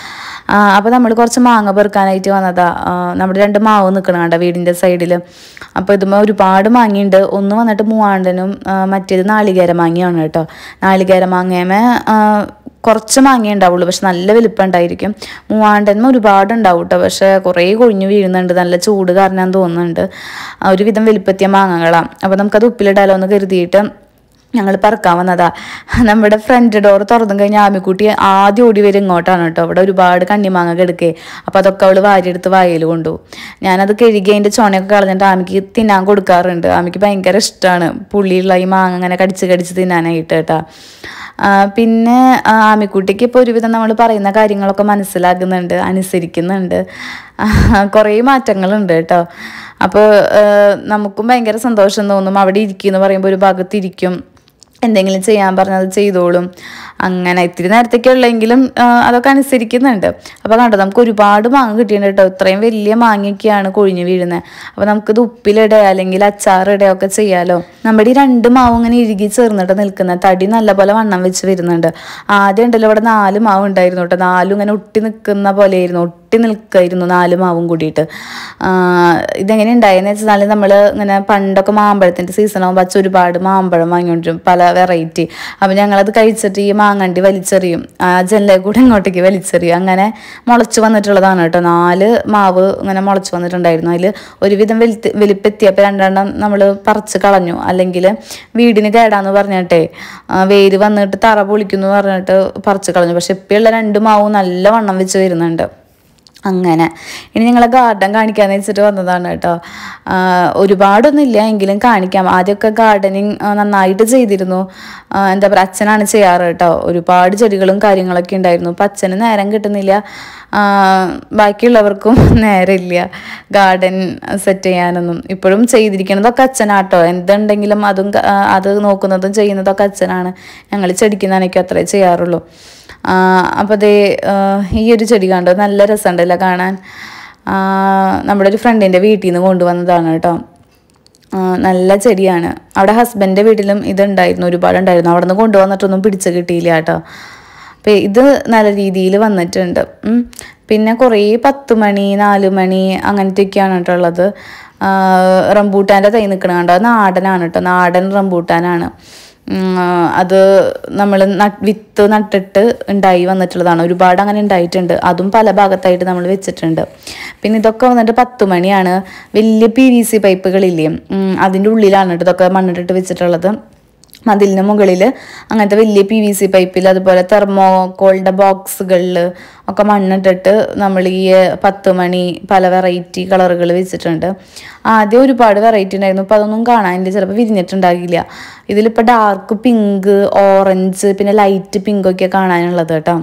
അപ്പോൾ നമ്മൾ കുറച്ച് മാങ്ങ പെറുക്കാനായിട്ട് വന്നതാ ആ, നമ്മുടെ രണ്ട് മാവ് നിൽക്കണം കണ്ട വീടിൻ്റെ സൈഡിൽ അപ്പോൾ ഇതുമ്പോൾ ഒരുപാട് മാങ്ങയുണ്ട് ഒന്ന് വന്നിട്ട് മൂവാണ്ടനും ആ, മറ്റേത് നാളികേര മാങ്ങയാണ് കേട്ടോ നാളികേര മാങ്ങയമേ ആ, കുറച്ച് മാങ്ങ ഉണ്ടാവുള്ളൂ പക്ഷെ നല്ല വലിപ്പം ഉണ്ടായിരിക്കും മൂവാണ്ടന്മ ഒരുപാട് ഉണ്ടാവും കേട്ടോ പക്ഷെ കുറേ കൊഴിഞ്ഞു വീഴുന്നുണ്ട് നല്ല ചൂട് കാരണം തോന്നുന്നുണ്ട് ആ, ഒരുവിധം വലിപ്പത്തിയ മാങ്ങകളാണ് അപ്പോൾ നമുക്കത് ഉപ്പിലിടാലോ എന്ന് കരുതിയിട്ട് ഞങ്ങൾ പറക്കാൻ വന്നതാ നമ്മുടെ ഫ്രണ്ട് ഡോർ തുറന്നു കഴിഞ്ഞാൽ ആമിക്കുട്ടി ആദ്യം ഓടി വരും ഇങ്ങോട്ടാണ് കേട്ടോ അവിടെ ഒരുപാട് കണ്ണിമാങ്ങ കിടക്കേ അപ്പോൾ അതൊക്കെ അവൾ വാരിയെടുത്ത് വായിൽ കൊണ്ടുപോകും ഞാനത് കഴുകി അതിൻ്റെ ചുണയൊക്കെ കളഞ്ഞിട്ട് ആമിക്ക് തിന്നാൻ കൊടുക്കാറുണ്ട് ആമിക്ക് ഭയങ്കര ഇഷ്ടമാണ് പുള്ളിയുള്ള ഈ മാങ്ങ അങ്ങനെ കടിച്ച് കടിച്ച് തിന്നാനായിട്ട് കേട്ടോ ആ, പിന്നെ ആ, ആമിക്കുട്ടിക്ക് ഇപ്പോൾ ഒരുവിധം നമ്മൾ പറയുന്ന കാര്യങ്ങളൊക്കെ മനസ്സിലാക്കുന്നുണ്ട് അനുസരിക്കുന്നുണ്ട് ആ, കുറേ മാറ്റങ്ങളുണ്ട് കേട്ടോ അപ്പോൾ നമുക്കും ഭയങ്കര സന്തോഷം തോന്നും അവിടെ ഇരിക്കും എന്ന് പറയുമ്പോൾ ഒരു ഭാഗത്ത് ഇരിക്കും എന്തെങ്കിലും ചെയ്യാൻ പറഞ്ഞാൽ അത് ചെയ്തോളും അങ്ങനെ ഇത്തിരി നേരത്തേക്ക് ഉള്ളെങ്കിലും ആ, അതൊക്കെ അനുസരിക്കുന്നുണ്ട് അപ്പോൾ കണ്ടോ നമുക്ക് ഒരുപാട് മാങ്ങ കിട്ടിയിട്ടുണ്ട് കേട്ടോ ഇത്രയും വലിയ മാങ്ങയൊക്കെയാണ് കൊഴിഞ്ഞു വീഴുന്നത് അപ്പോൾ നമുക്കിത് ഉപ്പിലിടുക അല്ലെങ്കിൽ അച്ചാറിടുക ഒക്കെ ചെയ്യാലോ നമ്മുടെ ഈ രണ്ട് മാവും ഇങ്ങനെ ഇഴുകി ചേർന്നിട്ട് നിൽക്കുന്ന തടി നല്ലപോലെ വണ്ണം വെച്ച് വരുന്നുണ്ട് ആദ്യം ഉണ്ടല്ലോ ഇവിടെ നാല് മാവ് ഉണ്ടായിരുന്നു കേട്ടോ നാലും ഇങ്ങനെ ഒട്ടി നിൽക്കുന്ന പോലെയായിരുന്നു ഒട്ടി നിൽക്കായിരുന്നു നാല് മാവും കൂടിയിട്ട് ആ, ഇതെങ്ങനെ ഉണ്ടായെന്ന് വെച്ചാൽ നമ്മൾ ഇങ്ങനെ പണ്ടൊക്കെ മാമ്പഴത്തിൻ്റെ സീസൺ ആകുമ്പോൾ അച്ഛൻ ഒരുപാട് മാമ്പഴം വാങ്ങിക്കൊണ്ടിരും പല വെറൈറ്റി അപ്പം ഞങ്ങളത് കഴിച്ചിട്ട് ഈ മാങ്ങണ്ടി വലിച്ചെറിയും ആ ജനലെ കൂടെ ഇങ്ങോട്ടേക്ക് വലിച്ചെറിയും അങ്ങനെ മുളച്ച് വന്നിട്ടുള്ളതാണ് കേട്ടോ നാല് മാവ് ഇങ്ങനെ മുളച്ച് വന്നിട്ടുണ്ടായിരുന്നു അതിൽ ഒരുവിധം വെലുത്ത് വലിപ്പെത്തിയപ്പോൾ രണ്ടെണ്ണം നമ്മൾ പറിച്ച് കളഞ്ഞു അല്ലെങ്കിൽ വീടിന് കേടാന്ന് പറഞ്ഞിട്ടേ ആ, വേര് വന്നിട്ട് തറ പൊളിക്കുന്നു പറഞ്ഞിട്ട് പറിച്ച് കളഞ്ഞു പക്ഷെ ഇപ്പോഴുള്ള രണ്ട് മാവും നല്ല വണ്ണം വെച്ച് വരുന്നുണ്ട് അങ്ങനെ ഇനി നിങ്ങളെ ഗാർഡൻ കാണിക്കാന്ന് വെച്ചിട്ട് വന്നതാണ് കേട്ടോ ആ, ഒരുപാടൊന്നുമില്ല എങ്കിലും കാണിക്കാം ആദ്യമൊക്കെ ഗാർഡനിങ് നന്നായിട്ട് ചെയ്തിരുന്നു ആ, എന്താ പറയുക അച്ഛനാണ് ചെയ്യാറ് കേട്ടോ ഒരുപാട് ചെടികളും കാര്യങ്ങളൊക്കെ ഉണ്ടായിരുന്നു അപ്പം അച്ഛന് നേരം കിട്ടുന്നില്ല ആ, ബാക്കിയുള്ളവർക്കും നേരമില്ല ഗാർഡൻ സെറ്റ് ചെയ്യാനൊന്നും ഇപ്പോഴും ചെയ്തിരിക്കുന്നതൊക്കെ അച്ഛനാട്ടോ എന്തുണ്ടെങ്കിലും അതും ക- ആ, അത് നോക്കുന്നതും ചെയ്യുന്നതൊക്കെ അച്ഛനാണ് ഞങ്ങൾ ചെടിക്ക് നനയ്ക്കും അത്രേ ചെയ്യാറുള്ളൂ അപ്പോൾ അതേ ഈ ഒരു ചെടി കണ്ടോ നല്ല രസമുണ്ടല്ലോ കാണാൻ ആ, നമ്മുടെ ഒരു ഫ്രണ്ടിൻ്റെ വീട്ടിൽ നിന്ന് കൊണ്ടുവന്നതാണ് കേട്ടോ ആ, നല്ല ചെടിയാണ് അവിടെ ഹസ്ബൻഡിൻ്റെ വീട്ടിലും ഇതുണ്ടായിരുന്നു ഒരുപാടുണ്ടായിരുന്നു അവിടെ നിന്ന് കൊണ്ടുവന്നിട്ടൊന്നും പിടിച്ച് കിട്ടിയില്ല കേട്ടോ അപ്പോൾ ഇത് നല്ല രീതിയിൽ വന്നിട്ടുണ്ട് ഉം. പിന്നെ കുറേ പത്ത് മണി നാല് മണി അങ്ങനത്തെയൊക്കെയാണ് കേട്ടോ ഉള്ളത് ആ, റംബൂട്ടാൻ്റെ തൈ നിൽക്കണ കണ്ടോ അത് നാടനാണ് കേട്ടോ നാടൻ റംബൂട്ടാനാണ് ഉം, ആ, അത് നമ്മൾ വിത്ത് നട്ടിട്ട് ഉണ്ടായി വന്നിട്ടുള്ളതാണ് ഒരുപാട് അങ്ങനെ ഉണ്ടായിട്ടുണ്ട് അതും പല ഭാഗത്തായിട്ട് നമ്മൾ വെച്ചിട്ടുണ്ട് പിന്നെ ഇതൊക്കെ വന്നിട്ട് പത്ത് മണിയാണ് വലിയ പി വി സി പൈപ്പുകളില്ലേ ഉം, അതിൻ്റെ ഉള്ളിലാണ് കേട്ടോ ഇതൊക്കെ മണ്ണിട്ടിട്ട് വെച്ചിട്ടുള്ളത് മതിലിന് മുകളിൽ അങ്ങനത്തെ വലിയ പി വി സി പൈപ്പിൽ അതുപോലെ തെർമോക്കോളിൻ്റെ ബോക്സുകളിൽ ഒക്കെ മണ്ണിട്ടിട്ട് നമ്മൾ ഈ പത്ത് മണി പല വെറൈറ്റി കളറുകൾ വെച്ചിട്ടുണ്ട് ആദ്യം ഒരുപാട് വെറൈറ്റി ഉണ്ടായിരുന്നു ഇപ്പോൾ അതൊന്നും കാണാനില്ല ചിലപ്പോൾ വിരിഞ്ഞിട്ടുണ്ടാകില്ല ഇതിലിപ്പോൾ ഡാർക്ക് പിങ്ക് ഓറഞ്ച് പിന്നെ ലൈറ്റ് പിങ്കൊക്കെ കാണാനുള്ളത് കേട്ടോ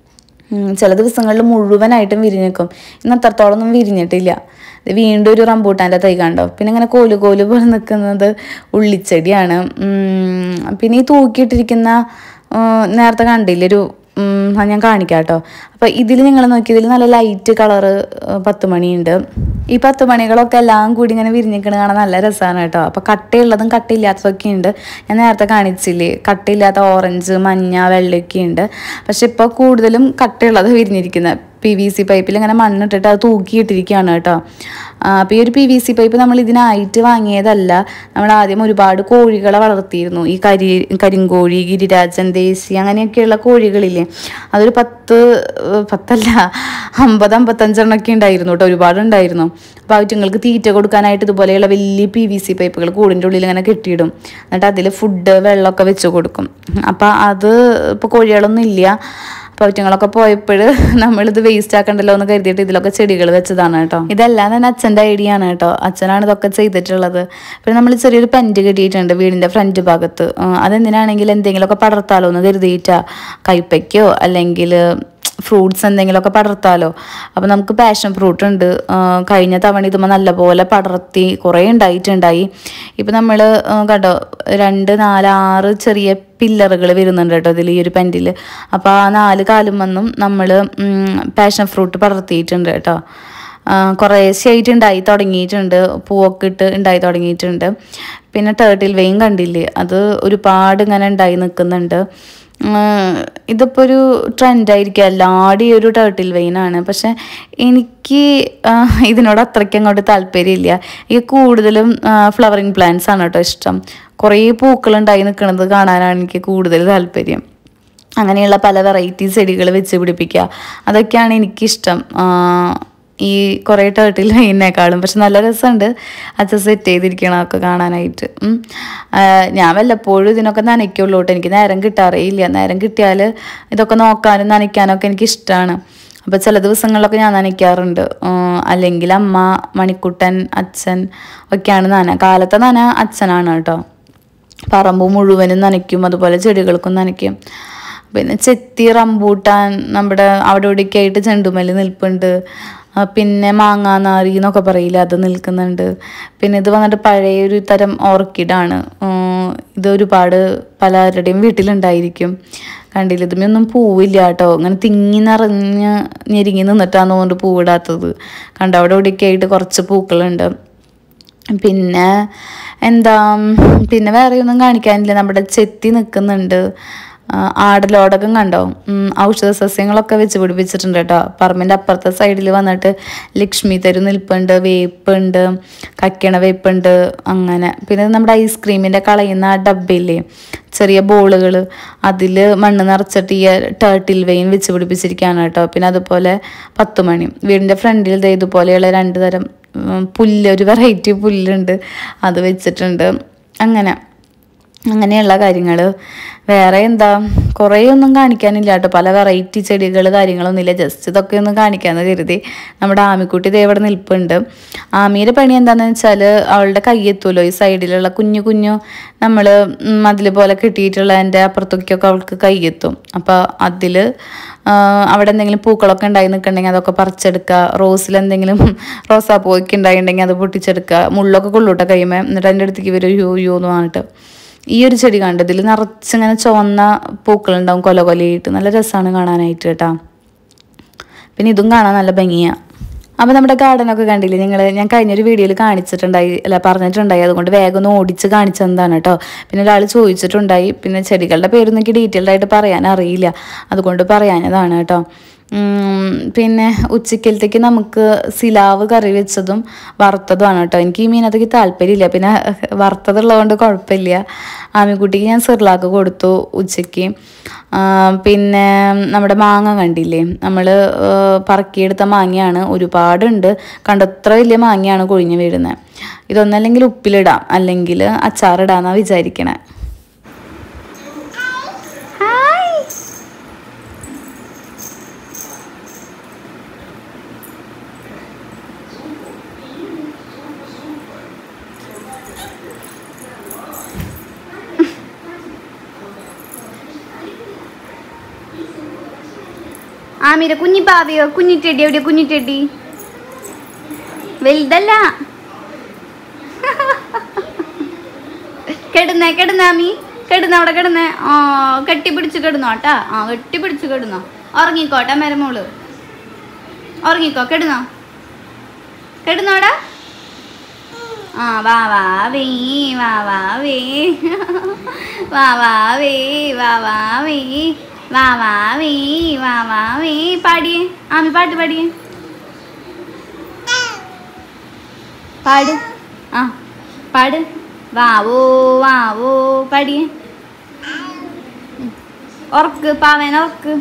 ഉം, ചില ദിവസങ്ങളിൽ മുഴുവനായിട്ടും വിരിഞ്ഞിക്കും ഇന്ന് അത്രത്തോളം ഒന്നും വിരിഞ്ഞിട്ടില്ല ഇത് വീണ്ടും ഒരു റംബൂട്ടാൻ്റെ തൈ കണ്ടോ പിന്നെ ഇങ്ങനെ കോല് കോല് പോലെ നിൽക്കുന്നത് ഉള്ളിച്ചെടിയാണ് ഉം, പിന്നെ ഈ തൂക്കിയിട്ടിരിക്കുന്ന ഉം, നേരത്തെ കണ്ടില്ലേ ഒരു ഉം, അത് ഞാൻ കാണിക്കാം കേട്ടോ അപ്പോൾ ഇതിൽ നിങ്ങൾ നോക്കി ഇതിൽ നല്ല ലൈറ്റ് കളറ് പത്ത് മണിയുണ്ട് ഈ പത്ത് മണികളൊക്കെ എല്ലാം കൂടി ഇങ്ങനെ വിരിഞ്ഞിക്കണ കാണാൻ നല്ല രസമാണ് കേട്ടോ അപ്പോൾ കട്ടയുള്ളതും കട്ടയില്ലാത്തതൊക്കെ ഉണ്ട് ഞാൻ നേരത്തെ കാണിച്ചില്ലേ കട്ടയില്ലാത്ത ഓറഞ്ച് മഞ്ഞ വെള്ളയൊക്കെ ഉണ്ട് പക്ഷെ ഇപ്പോൾ കൂടുതലും കട്ടയുള്ളത് വിരിഞ്ഞിരിക്കുന്നത് പി വി സി പൈപ്പിൽ ഇങ്ങനെ മണ്ണിട്ടിട്ട് അത് തൂക്കിയിട്ടിരിക്കുകയാണ് കേട്ടോ അപ്പോൾ ഈ ഒരു പി വി സി പൈപ്പ് നമ്മൾ ഇതിനായിട്ട് വാങ്ങിയതല്ല നമ്മൾ ആദ്യം ഒരുപാട് കോഴികളെ വളർത്തിയിരുന്നു ഈ കരി കരിങ്കോഴി ഗിരിരാജൻ ദേശി അങ്ങനെയൊക്കെയുള്ള കോഴികളില്ലേ അതൊരു പത്ത് ഏഹ് പത്തല്ല അമ്പത് അമ്പത്തഞ്ചെണ്ണൊക്കെ ഉണ്ടായിരുന്നു കേട്ടോ ഒരുപാട് ഉണ്ടായിരുന്നു അപ്പോൾ അവറ്റുങ്ങൾക്ക് തീറ്റ കൊടുക്കാനായിട്ട് ഇതുപോലെയുള്ള വലിയ പി വി സി പൈപ്പുകൾ കൂടിൻ്റെ ഉള്ളിൽ ഇങ്ങനെ കെട്ടിയിടും എന്നിട്ട് അതിൽ ഫുഡ് വെള്ളമൊക്കെ വെച്ച് കൊടുക്കും അപ്പോൾ അത് ഇപ്പോൾ കോഴികളൊന്നും ഇല്ല അപ്പോൾ അവറ്റങ്ങളൊക്കെ പോയപ്പോൾ നമ്മളിത് വേസ്റ്റ് ആക്കണ്ടല്ലോ എന്ന് കരുതിയിട്ട് ഇതിലൊക്കെ ചെടികൾ വെച്ചതാണ് കേട്ടോ ഇതെല്ലാം തന്നെ അച്ഛൻ്റെ ഐഡിയ ആണ് കേട്ടോ അച്ഛനാണ് ഇതൊക്കെ ചെയ്തിട്ടുള്ളത് പിന്നെ നമ്മൾ ചെറിയൊരു പെൻറ്റ് കെട്ടിയിട്ടുണ്ട് വീടിൻ്റെ ഫ്രണ്ട് ഭാഗത്ത് ആ, അതെന്തിനാണെങ്കിൽ എന്തെങ്കിലുമൊക്കെ പടർത്താലോ എന്ന് കരുതിയിട്ടാ കൈപ്പയ്ക്കോ അല്ലെങ്കിൽ ഫ്രൂട്ട്സ് എന്തെങ്കിലുമൊക്കെ പടർത്താലോ അപ്പോൾ നമുക്ക് പാഷൻ ഫ്രൂട്ട് ഉണ്ട് ആ, കഴിഞ്ഞ തവണ ഇതുമ്പോൾ നല്ലപോലെ പടർത്തി കുറേ ഉണ്ടായിട്ടുണ്ടായി ഇപ്പം നമ്മൾ കണ്ടോ രണ്ട് നാല് ആറ് ചെറിയ പില്ലറുകൾ വരുന്നുണ്ട് കേട്ടോ ഇതിൽ ഈ ഒരു പെൻറ്റിൽ അപ്പോൾ ആ നാല് കാലും വന്നും നമ്മൾ പാഷൻ ഫ്രൂട്ട് പടർത്തിയിട്ടുണ്ട് കേട്ടോ ആ, കുറേശ്ശെയായിട്ട് ഉണ്ടായി തുടങ്ങിയിട്ടുണ്ട് പൂവൊക്കെ ഇട്ട് ഉണ്ടായി തുടങ്ങിയിട്ടുണ്ട് പിന്നെ ടേർട്ടിൽ വെയിൻ കണ്ടില്ലേ അത് ഒരുപാട് ഇങ്ങനെ ഉണ്ടായി നിൽക്കുന്നുണ്ട് ഇതിപ്പോൾ ഒരു ട്രെൻഡായിരിക്കും എല്ലാവരും ഈ ഒരു ടേർട്ടിൽ വെയിനാണ് പക്ഷെ എനിക്ക് ആ, ഇതിനോട് അത്രയ്ക്ക് അങ്ങോട്ട് താല്പര്യമില്ല എനിക്ക് കൂടുതലും ഫ്ലവറിങ് പ്ലാന്റ്സ് ആണ് കേട്ടോ ഇഷ്ടം കുറേ പൂക്കളുണ്ടായി നിൽക്കുന്നത് കാണാനാണ് എനിക്ക് കൂടുതൽ താല്പര്യം അങ്ങനെയുള്ള പല വെറൈറ്റി ചെടികൾ വെച്ച് പിടിപ്പിക്കുക അതൊക്കെയാണ് എനിക്കിഷ്ടം ആ, ഈ കുറേ ടേർട്ടിൽ വെയിനേക്കാളും പക്ഷെ നല്ല രസമുണ്ട് അച്ഛൻ സെറ്റ് ചെയ്തിരിക്കണമൊക്കെ കാണാനായിട്ട് ഉം. ആ, ഞാൻ വല്ലപ്പോഴും ഇതിനൊക്കെ നനയ്ക്കുള്ളൂ കേട്ടോ എനിക്ക് നേരം കിട്ടാറേ ഇല്ല നേരം കിട്ടിയാൽ ഇതൊക്കെ നോക്കാനും നനയ്ക്കാനും ഒക്കെ എനിക്ക് ഇഷ്ടമാണ് അപ്പോൾ ചില ദിവസങ്ങളിലൊക്കെ ഞാൻ നനയ്ക്കാറുണ്ട് ഉം, അല്ലെങ്കിൽ അമ്മ മണിക്കുട്ടൻ അച്ഛൻ ഒക്കെയാണ് നന കാലത്തെ നന അച്ഛനാണ് കേട്ടോ പറമ്പ് മുഴുവനും നനയ്ക്കും അതുപോലെ ചെടികൾക്കും നനയ്ക്കും പിന്നെ ചെത്തി റംബൂട്ടാൻ നമ്മുടെ അവിടെ ഇവിടെയൊക്കെ ആയിട്ട് ചെണ്ടുമല്ലി നിൽപ്പുണ്ട് ആ, പിന്നെ മാങ്ങാനാറി എന്നൊക്കെ പറയില്ല അത് നിൽക്കുന്നുണ്ട് പിന്നെ ഇത് വന്നിട്ട് പഴയ ഒരു തരം ഓർക്കിഡാണ് ഉം, ഇത് ഒരുപാട് പലരുടെയും വീട്ടിലുണ്ടായിരിക്കും കണ്ടില്ല ഇതിമൊന്നും പൂവില്ല കേട്ടോ ഇങ്ങനെ തിങ്ങി നിറഞ്ഞ് ഞെരുങ്ങി നിന്നിട്ടാണ് തോന്നുന്നുണ്ട് പൂവിടാത്തത് കണ്ട അവിടെ ഇവിടെയൊക്കെ ആയിട്ട് കുറച്ച് പൂക്കളുണ്ട് പിന്നെ എന്താ പിന്നെ വേറെ ഒന്നും കാണിക്കാനില്ല നമ്മുടെ ചെത്തി നിൽക്കുന്നുണ്ട് ആ, ആടലോടകം കണ്ടോ ഉം, ഔഷധ സസ്യങ്ങളൊക്കെ വെച്ച് പിടിപ്പിച്ചിട്ടുണ്ട് കേട്ടോ പറമ്പിൻ്റെ അപ്പുറത്തെ സൈഡിൽ വന്നിട്ട് ലക്ഷ്മി തരു നിൽപ്പുണ്ട് വേപ്പുണ്ട് കക്കണ വേപ്പുണ്ട് അങ്ങനെ പിന്നെ നമ്മുടെ ഐസ്ക്രീമിൻ്റെ കളയുന്ന ആ ഡബ്ബയില്ലേ ചെറിയ ബോളുകൾ അതിൽ മണ്ണ് നിറച്ചിട്ട് ഈ ടേർട്ടിൽ വെയിൻ വെച്ച് പിടിപ്പിച്ചിരിക്കുകയാണ് കേട്ടോ പിന്നെ അതുപോലെ പത്ത് മണി വീടിൻ്റെ ഫ്രണ്ടിൽ ദേ ഇതുപോലെയുള്ള രണ്ട് തരം ഉം, പുല്ല് ഒരു വെറൈറ്റി പുല്ലുണ്ട് അത് വെച്ചിട്ടുണ്ട് അങ്ങനെ അങ്ങനെയുള്ള കാര്യങ്ങൾ വേറെ എന്താ കുറേ ഒന്നും കാണിക്കാനില്ല കേട്ടോ പല വെറൈറ്റി ചെടികൾ കാര്യങ്ങളൊന്നുമില്ല ജസ്റ്റ് ഇതൊക്കെ ഒന്ന് കാണിക്കാമെന്ന് കരുതി നമ്മുടെ ആമിക്കുട്ടി ദേ ഇവിടെ നിൽപ്പുണ്ട് ആമിയുടെ പണി എന്താണെന്ന് വെച്ചാൽ അവളുടെ കയ്യെത്തുമല്ലോ ഈ സൈഡിലുള്ള കുഞ്ഞു കുഞ്ഞു നമ്മൾ മതിൽ പോലെ കെട്ടിയിട്ടുള്ള എൻ്റെ അപ്പുറത്തേക്കൊക്കെ അവൾക്ക് കയ്യെത്തും അപ്പോൾ അതിൽ അവിടെ എന്തെങ്കിലും പൂക്കളൊക്കെ ഉണ്ടായി നിൽക്കണമെങ്കിൽ അതൊക്കെ പറിച്ചെടുക്കുക റോസിൽ എന്തെങ്കിലും റോസാപ്പൂവൊക്കെ ഉണ്ടായിട്ടുണ്ടെങ്കിൽ അത് പൊട്ടിച്ചെടുക്കുക മുള്ളൊക്കെ കൊള്ളൂട്ടോ കൈമേ എന്നിട്ട് എൻ്റെ അടുത്തേക്ക് വരും യോ യോ എന്ന് പറഞ്ഞിട്ട് ഈ ഒരു ചെടി കണ്ടു ഇതിൽ നിറച്ചിങ്ങനെ ചുവന്ന പൂക്കളുണ്ടാവും കൊല കൊലയിട്ട് നല്ല രസമാണ് കാണാനായിട്ട് കേട്ടോ പിന്നെ ഇതും കാണാൻ നല്ല ഭംഗിയാണ് അപ്പോൾ നമ്മുടെ ഗാർഡനൊക്കെ കണ്ടില്ലേ നിങ്ങൾ ഞാൻ കഴിഞ്ഞൊരു വീഡിയോയിൽ കാണിച്ചിട്ടുണ്ടായി അല്ല പറഞ്ഞിട്ടുണ്ടായി അതുകൊണ്ട് വേഗം ഒന്ന് ഓടിച്ച് കാണിച്ചതാണ് കേട്ടോ പിന്നെ ഒരാൾ ചോദിച്ചിട്ടുണ്ടായി പിന്നെ ചെടികളുടെ പേരൊന്നും എനിക്ക് ഡീറ്റെയിൽഡ് ആയിട്ട് പറയാൻ അറിയില്ല അതുകൊണ്ട് പറയാനതാണ് കേട്ടോ ഉം, പിന്നെ ഉച്ചക്കലത്തേക്ക് നമുക്ക് സിലാവ് കറി വെച്ചതും വറുത്തതുമാണ് കേട്ടോ എനിക്ക് ഈ മീനത്തേക്ക് താല്പര്യമില്ല പിന്നെ വറുത്തതുള്ളതുകൊണ്ട് കുഴപ്പമില്ല ആമിക്കുട്ടിക്ക് ഞാൻ സിർലാക്ക് കൊടുത്തു ഉച്ചയ്ക്ക് ആ, പിന്നെ നമ്മുടെ മാങ്ങ കണ്ടില്ലേ നമ്മൾ പറക്കിയെടുത്ത മാങ്ങയാണ് ഒരുപാടുണ്ട് കണ്ടത്ര വലിയ മാങ്ങയാണ് കൊഴിഞ്ഞു വീഴുന്നത് ഇതൊന്നല്ലെങ്കിൽ ഉപ്പിലിടാം അല്ലെങ്കിൽ അച്ചാറിടാന്നാണ് വിചാരിക്കണേ ആമീര കുഞ്ഞിപ്പാവയോ കുഞ്ഞിറ്റെടി എവിടെയോ കുഞ്ഞിറ്റെടി വലുതല്ല കിടന്നേ കിടന്നാമി കിടന്ന അവിടെ കിടന്നേ ആ കെട്ടിപ്പിടിച്ച് കിടന്നോ കേട്ടാ ആ കെട്ടിപ്പിടിച്ച് കിടന്നോ ഉറങ്ങിക്കോട്ടെ മരമോള് ഉറങ്ങിക്കോ കിടന്നോ കിടന്നോടാ ആ വാ വാ വേ വാ വാ വേ വാ വാ വേ വാ വാ വേ വാ വാ വേ വാ വാ വേ പാടിയേ ആമി പാട്ട് പാടിയേ പാട് ആ പാട് വാവോ വാവോ പാടിയേ ഉം. ഉറക്ക് പാവേന ഉറക്ക്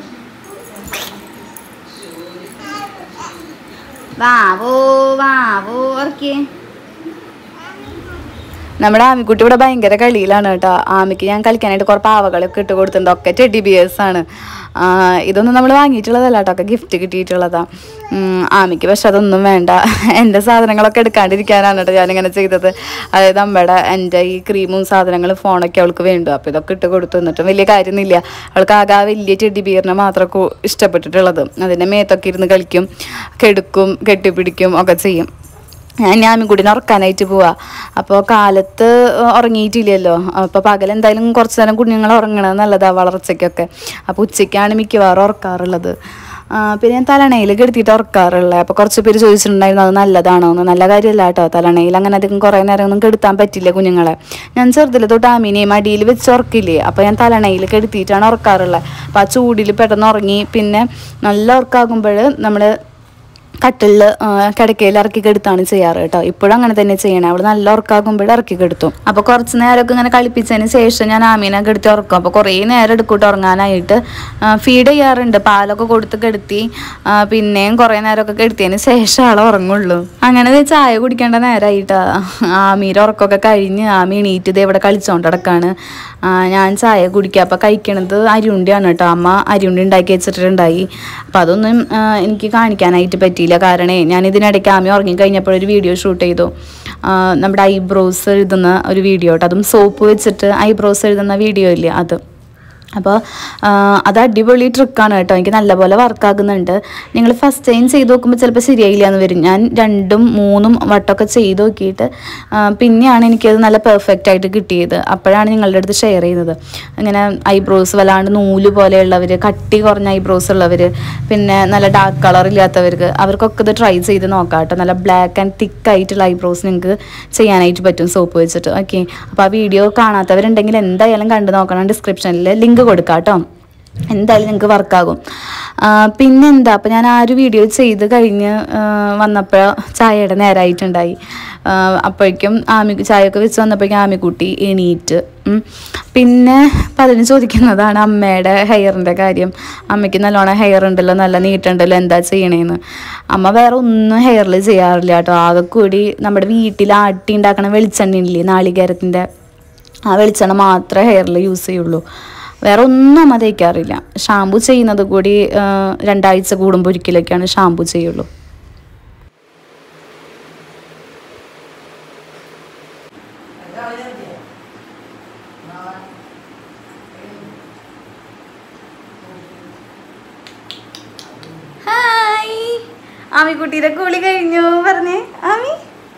വാവോ വാവോ ഉറക്കിയേ നമ്മുടെ ആമിക്കുട്ടി ഇവിടെ ഭയങ്കര കളിയിലാണ് കേട്ടോ ആമിക്ക് ഞാൻ കളിക്കാനായിട്ട് കുറേ പാവകളൊക്കെ ഇട്ട് കൊടുത്തിട്ടുണ്ട് ഒക്കെ ടെഡി ബിയേഴ്സ് ആണ് ആ, ഇതൊന്നും നമ്മൾ വാങ്ങിയിട്ടുള്ളതല്ല കേട്ടോ ഒക്കെ ഗിഫ്റ്റ് കിട്ടിയിട്ടുള്ളതാ ഉം, ആമിക്ക് പക്ഷെ അതൊന്നും വേണ്ട എൻ്റെ സാധനങ്ങളൊക്കെ എടുക്കാണ്ടിരിക്കാനാണ് കേട്ടോ ഞാനിങ്ങനെ ചെയ്തത് അതായത് അമ്മയുടെ എൻ്റെ ഈ ക്രീമും സാധനങ്ങളും ഫോണൊക്കെ അവൾക്ക് വേണ്ടു അപ്പോൾ ഇതൊക്കെ ഇട്ട് കൊടുത്തു എന്നിട്ടും വലിയ കാര്യമൊന്നുമില്ല അവൾക്ക് ആകെ ആ വലിയ ടെഡി ബിയറിനെ മാത്രം കൂ- ഇഷ്ടപ്പെട്ടിട്ടുള്ളത് അതിൻ്റെ മേത്തൊക്കെ ഇരുന്ന് കളിക്കും കെടുക്കും കെട്ടിപ്പിടിക്കും ഒക്കെ ചെയ്യും ഞാൻ ഞാമിക്കുട്ടിനെ ഉറക്കാനായിട്ട് പോവാ അപ്പോൾ കാലത്ത് ഉറങ്ങിയിട്ടില്ലല്ലോ അപ്പോൾ പകൽ എന്തായാലും കുറച്ച് നേരം കുഞ്ഞുങ്ങൾ ഉറങ്ങണത് നല്ലതാണ് വളർച്ചയ്ക്കൊക്കെ അപ്പോൾ ഉച്ചയ്ക്കാണ് മിക്കവാറും ഉറക്കാറുള്ളത് ആ, പിന്നെ ഞാൻ തലണയിൽ കെടുത്തിയിട്ട് ഉറക്കാറുള്ളത് അപ്പോൾ കുറച്ച് പേര് ചോദിച്ചിട്ടുണ്ടായിരുന്നു അത് നല്ലതാണോ എന്ന് നല്ല കാര്യമല്ല കേട്ടോ തലണയിൽ അങ്ങനെ അധികം കുറേ നേരം ഒന്നും കെടുത്താൻ പറ്റില്ല കുഞ്ഞുങ്ങളെ ഞാൻ ചെറുതിൽ തൊട്ട് ആമീനെയും അടിയിൽ വെച്ച് ഉറക്കില്ലേ അപ്പോൾ ഞാൻ തലണയിൽ കെടുത്തിയിട്ടാണ് ഉറക്കാറുള്ളത് അപ്പോൾ ആ ചൂടിൽ പെട്ടെന്ന് ഉറങ്ങി പിന്നെ നല്ല ഉറക്കാകുമ്പോൾ നമ്മൾ കട്ടിലിൽ കിടക്കയിൽ ഇറക്കി കെടുത്താണ് ചെയ്യാറ് കേട്ടോ ഇപ്പോഴും അങ്ങനെ തന്നെ ചെയ്യണേ അവൾ നല്ല ഉറക്കാകുമ്പോൾ ഇറക്കി കെടുത്തും അപ്പോൾ കുറച്ച് നേരമൊക്കെ ഇങ്ങനെ കളിപ്പിച്ചതിന് ശേഷം ഞാൻ ആമീനെ കെടുത്തി ഉറക്കും അപ്പോൾ കുറേ നേരം എടുക്കൂട്ട് ഉറങ്ങാനായിട്ട് ഫീഡ് ചെയ്യാറുണ്ട് പാലൊക്കെ കൊടുത്ത് കെടുത്തി ആ, പിന്നെയും കുറേ നേരമൊക്കെ കെടുത്തിയതിന് ശേഷം ആൾ ഉറങ്ങുള്ളൂ അങ്ങനെ ദേ ചായ കുടിക്കേണ്ട നേരമായിട്ടാ ആമീരെ ഉറക്കമൊക്കെ കഴിഞ്ഞ് ആമി എണീറ്റ് ഇത് ഇവിടെ കളിച്ചോണ്ട് കിടക്കാണ് ആ, ഞാൻ ചായ കുടിക്കുക അപ്പോൾ കഴിക്കണത് അരിയുണ്ടിയാണ് കേട്ടോ അമ്മ അരിയുണ്ടി ഉണ്ടാക്കി വെച്ചിട്ടുണ്ടായി അപ്പം അതൊന്നും ആ, എനിക്ക് കാണിക്കാനായിട്ട് പറ്റിയില്ല കാരണേ ഞാൻ ഇതിനിടയ്ക്ക് ആമി ഉറങ്ങി കഴിഞ്ഞപ്പോൾ ഒരു വീഡിയോ ഷൂട്ട് ചെയ്തു ആ, നമ്മുടെ ഐബ്രോസ് എഴുതുന്ന ഒരു വീഡിയോ കേട്ടോ അതും സോപ്പ് വെച്ചിട്ട് ഐബ്രോസ് എഴുതുന്ന വീഡിയോ ഇല്ലേ അത് അപ്പോൾ അത് അടിപൊളി ട്രിക്കാണ് കേട്ടോ എനിക്ക് നല്ലപോലെ വർക്കാകുന്നുണ്ട് നിങ്ങൾ ഫസ്റ്റ് ടൈം ചെയ്ത് നോക്കുമ്പോൾ ചിലപ്പോൾ ശരിയായില്ല എന്ന് വരും ഞാൻ രണ്ടും മൂന്നും വട്ടമൊക്കെ ചെയ്ത് നോക്കിയിട്ട് ആ, പിന്നെയാണ് എനിക്കത് നല്ല പെർഫെക്റ്റ് ആയിട്ട് കിട്ടിയത് അപ്പോഴാണ് നിങ്ങളുടെ അടുത്ത് ഷെയർ ചെയ്യുന്നത് അങ്ങനെ ഐബ്രോസ് വല്ലാണ്ട് നൂല് പോലെയുള്ളവർ കട്ടി കുറഞ്ഞ ഐബ്രോസ് ഉള്ളവർ പിന്നെ നല്ല ഡാർക്ക് കളർ ഇല്ലാത്തവർക്ക് അവർക്കൊക്കെ ഇത് ട്രൈ ചെയ്ത് നോക്കാം കേട്ടോ നല്ല ബ്ലാക്ക് ആൻഡ് തിക്ക് ആയിട്ടുള്ള ഐബ്രോസ് നിങ്ങൾക്ക് ചെയ്യാനായിട്ട് പറ്റും സോപ്പ് വെച്ചിട്ട് ഓക്കെ അപ്പോൾ ആ വീഡിയോ കാണാത്തവരുണ്ടെങ്കിൽ എന്തായാലും കണ്ടു നോക്കണം ഡിസ്ക്രിപ്ഷനിൽ ലിങ്ക് കൊടുക്കാം കേട്ടോ എന്തായാലും നിങ്ങൾക്ക് വർക്കാകും പിന്നെ എന്താ അപ്പം ഞാൻ ആ ഒരു വീഡിയോ ചെയ്ത് കഴിഞ്ഞ് വന്നപ്പോൾ ചായയുടെ നേരമായിട്ടുണ്ടായി ആ, അപ്പോഴേക്കും ആമി ചായയൊക്കെ വെച്ച് വന്നപ്പോഴേക്കും ആമിക്കുട്ടി എണീറ്റ് ഉം. പിന്നെ പലരും ചോദിക്കുന്നതാണ് അമ്മയുടെ ഹെയറിൻ്റെ കാര്യം അമ്മയ്ക്ക് നല്ലോണം ഹെയർ ഉണ്ടല്ലോ നല്ല നീട്ടുണ്ടല്ലോ എന്താ ചെയ്യണേന്ന് അമ്മ വേറെ ഒന്നും ഹെയറിൽ ചെയ്യാറില്ല കേട്ടോ ആകെ കൂടി നമ്മുടെ വീട്ടിൽ ആട്ടി ഉണ്ടാക്കണ വെളിച്ചെണ്ണ ഇല്ലേ നാളികേരത്തിൻ്റെ ആ വെളിച്ചെണ്ണ മാത്രമേ ഹെയറിൽ യൂസ് ചെയ്യുള്ളൂ വേറെ ഒന്നും അമ്മ തേക്കാറില്ല ഷാമ്പു ചെയ്യുന്നത് കൂടി ആ, രണ്ടാഴ്ച കൂടുമ്പോൾ ഒരിക്കലൊക്കെയാണ് ഷാമ്പു ചെയ്യുള്ളൂ ഹായ് ആമിക്കുട്ടിയുടെ കുളി കഴിഞ്ഞു പറഞ്ഞേ ആമി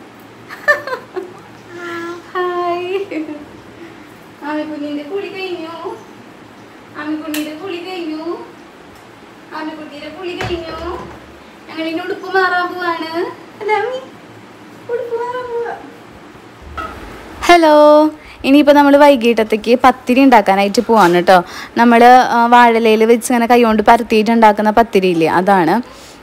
ഹായ് ആമിക്കുഞ്ഞിന്റെ കുളി കഴിഞ്ഞു ആമിക്കുഞ്ഞിന്റെ കുളി കഴിഞ്ഞു ആമിക്കുട്ടിയുടെ കുളി കഴിഞ്ഞു ഞങ്ങൾ ഇനി ഉടുപ്പ് മാറാൻ പോവാണ് അല്ല ആമി ഉടുപ്പ് മാറാൻ പോവാ ഹലോ ഇനിയിപ്പോൾ നമ്മൾ വൈകിട്ടത്തേക്ക് പത്തിരി ഉണ്ടാക്കാനായിട്ട് പോവാണ് കേട്ടോ നമ്മൾ വാഴലയിൽ വെച്ച് ഇങ്ങനെ കൈകൊണ്ട് പരത്തിയിട്ട് ഉണ്ടാക്കുന്ന പത്തിരി ഇല്ലേ അതാണ്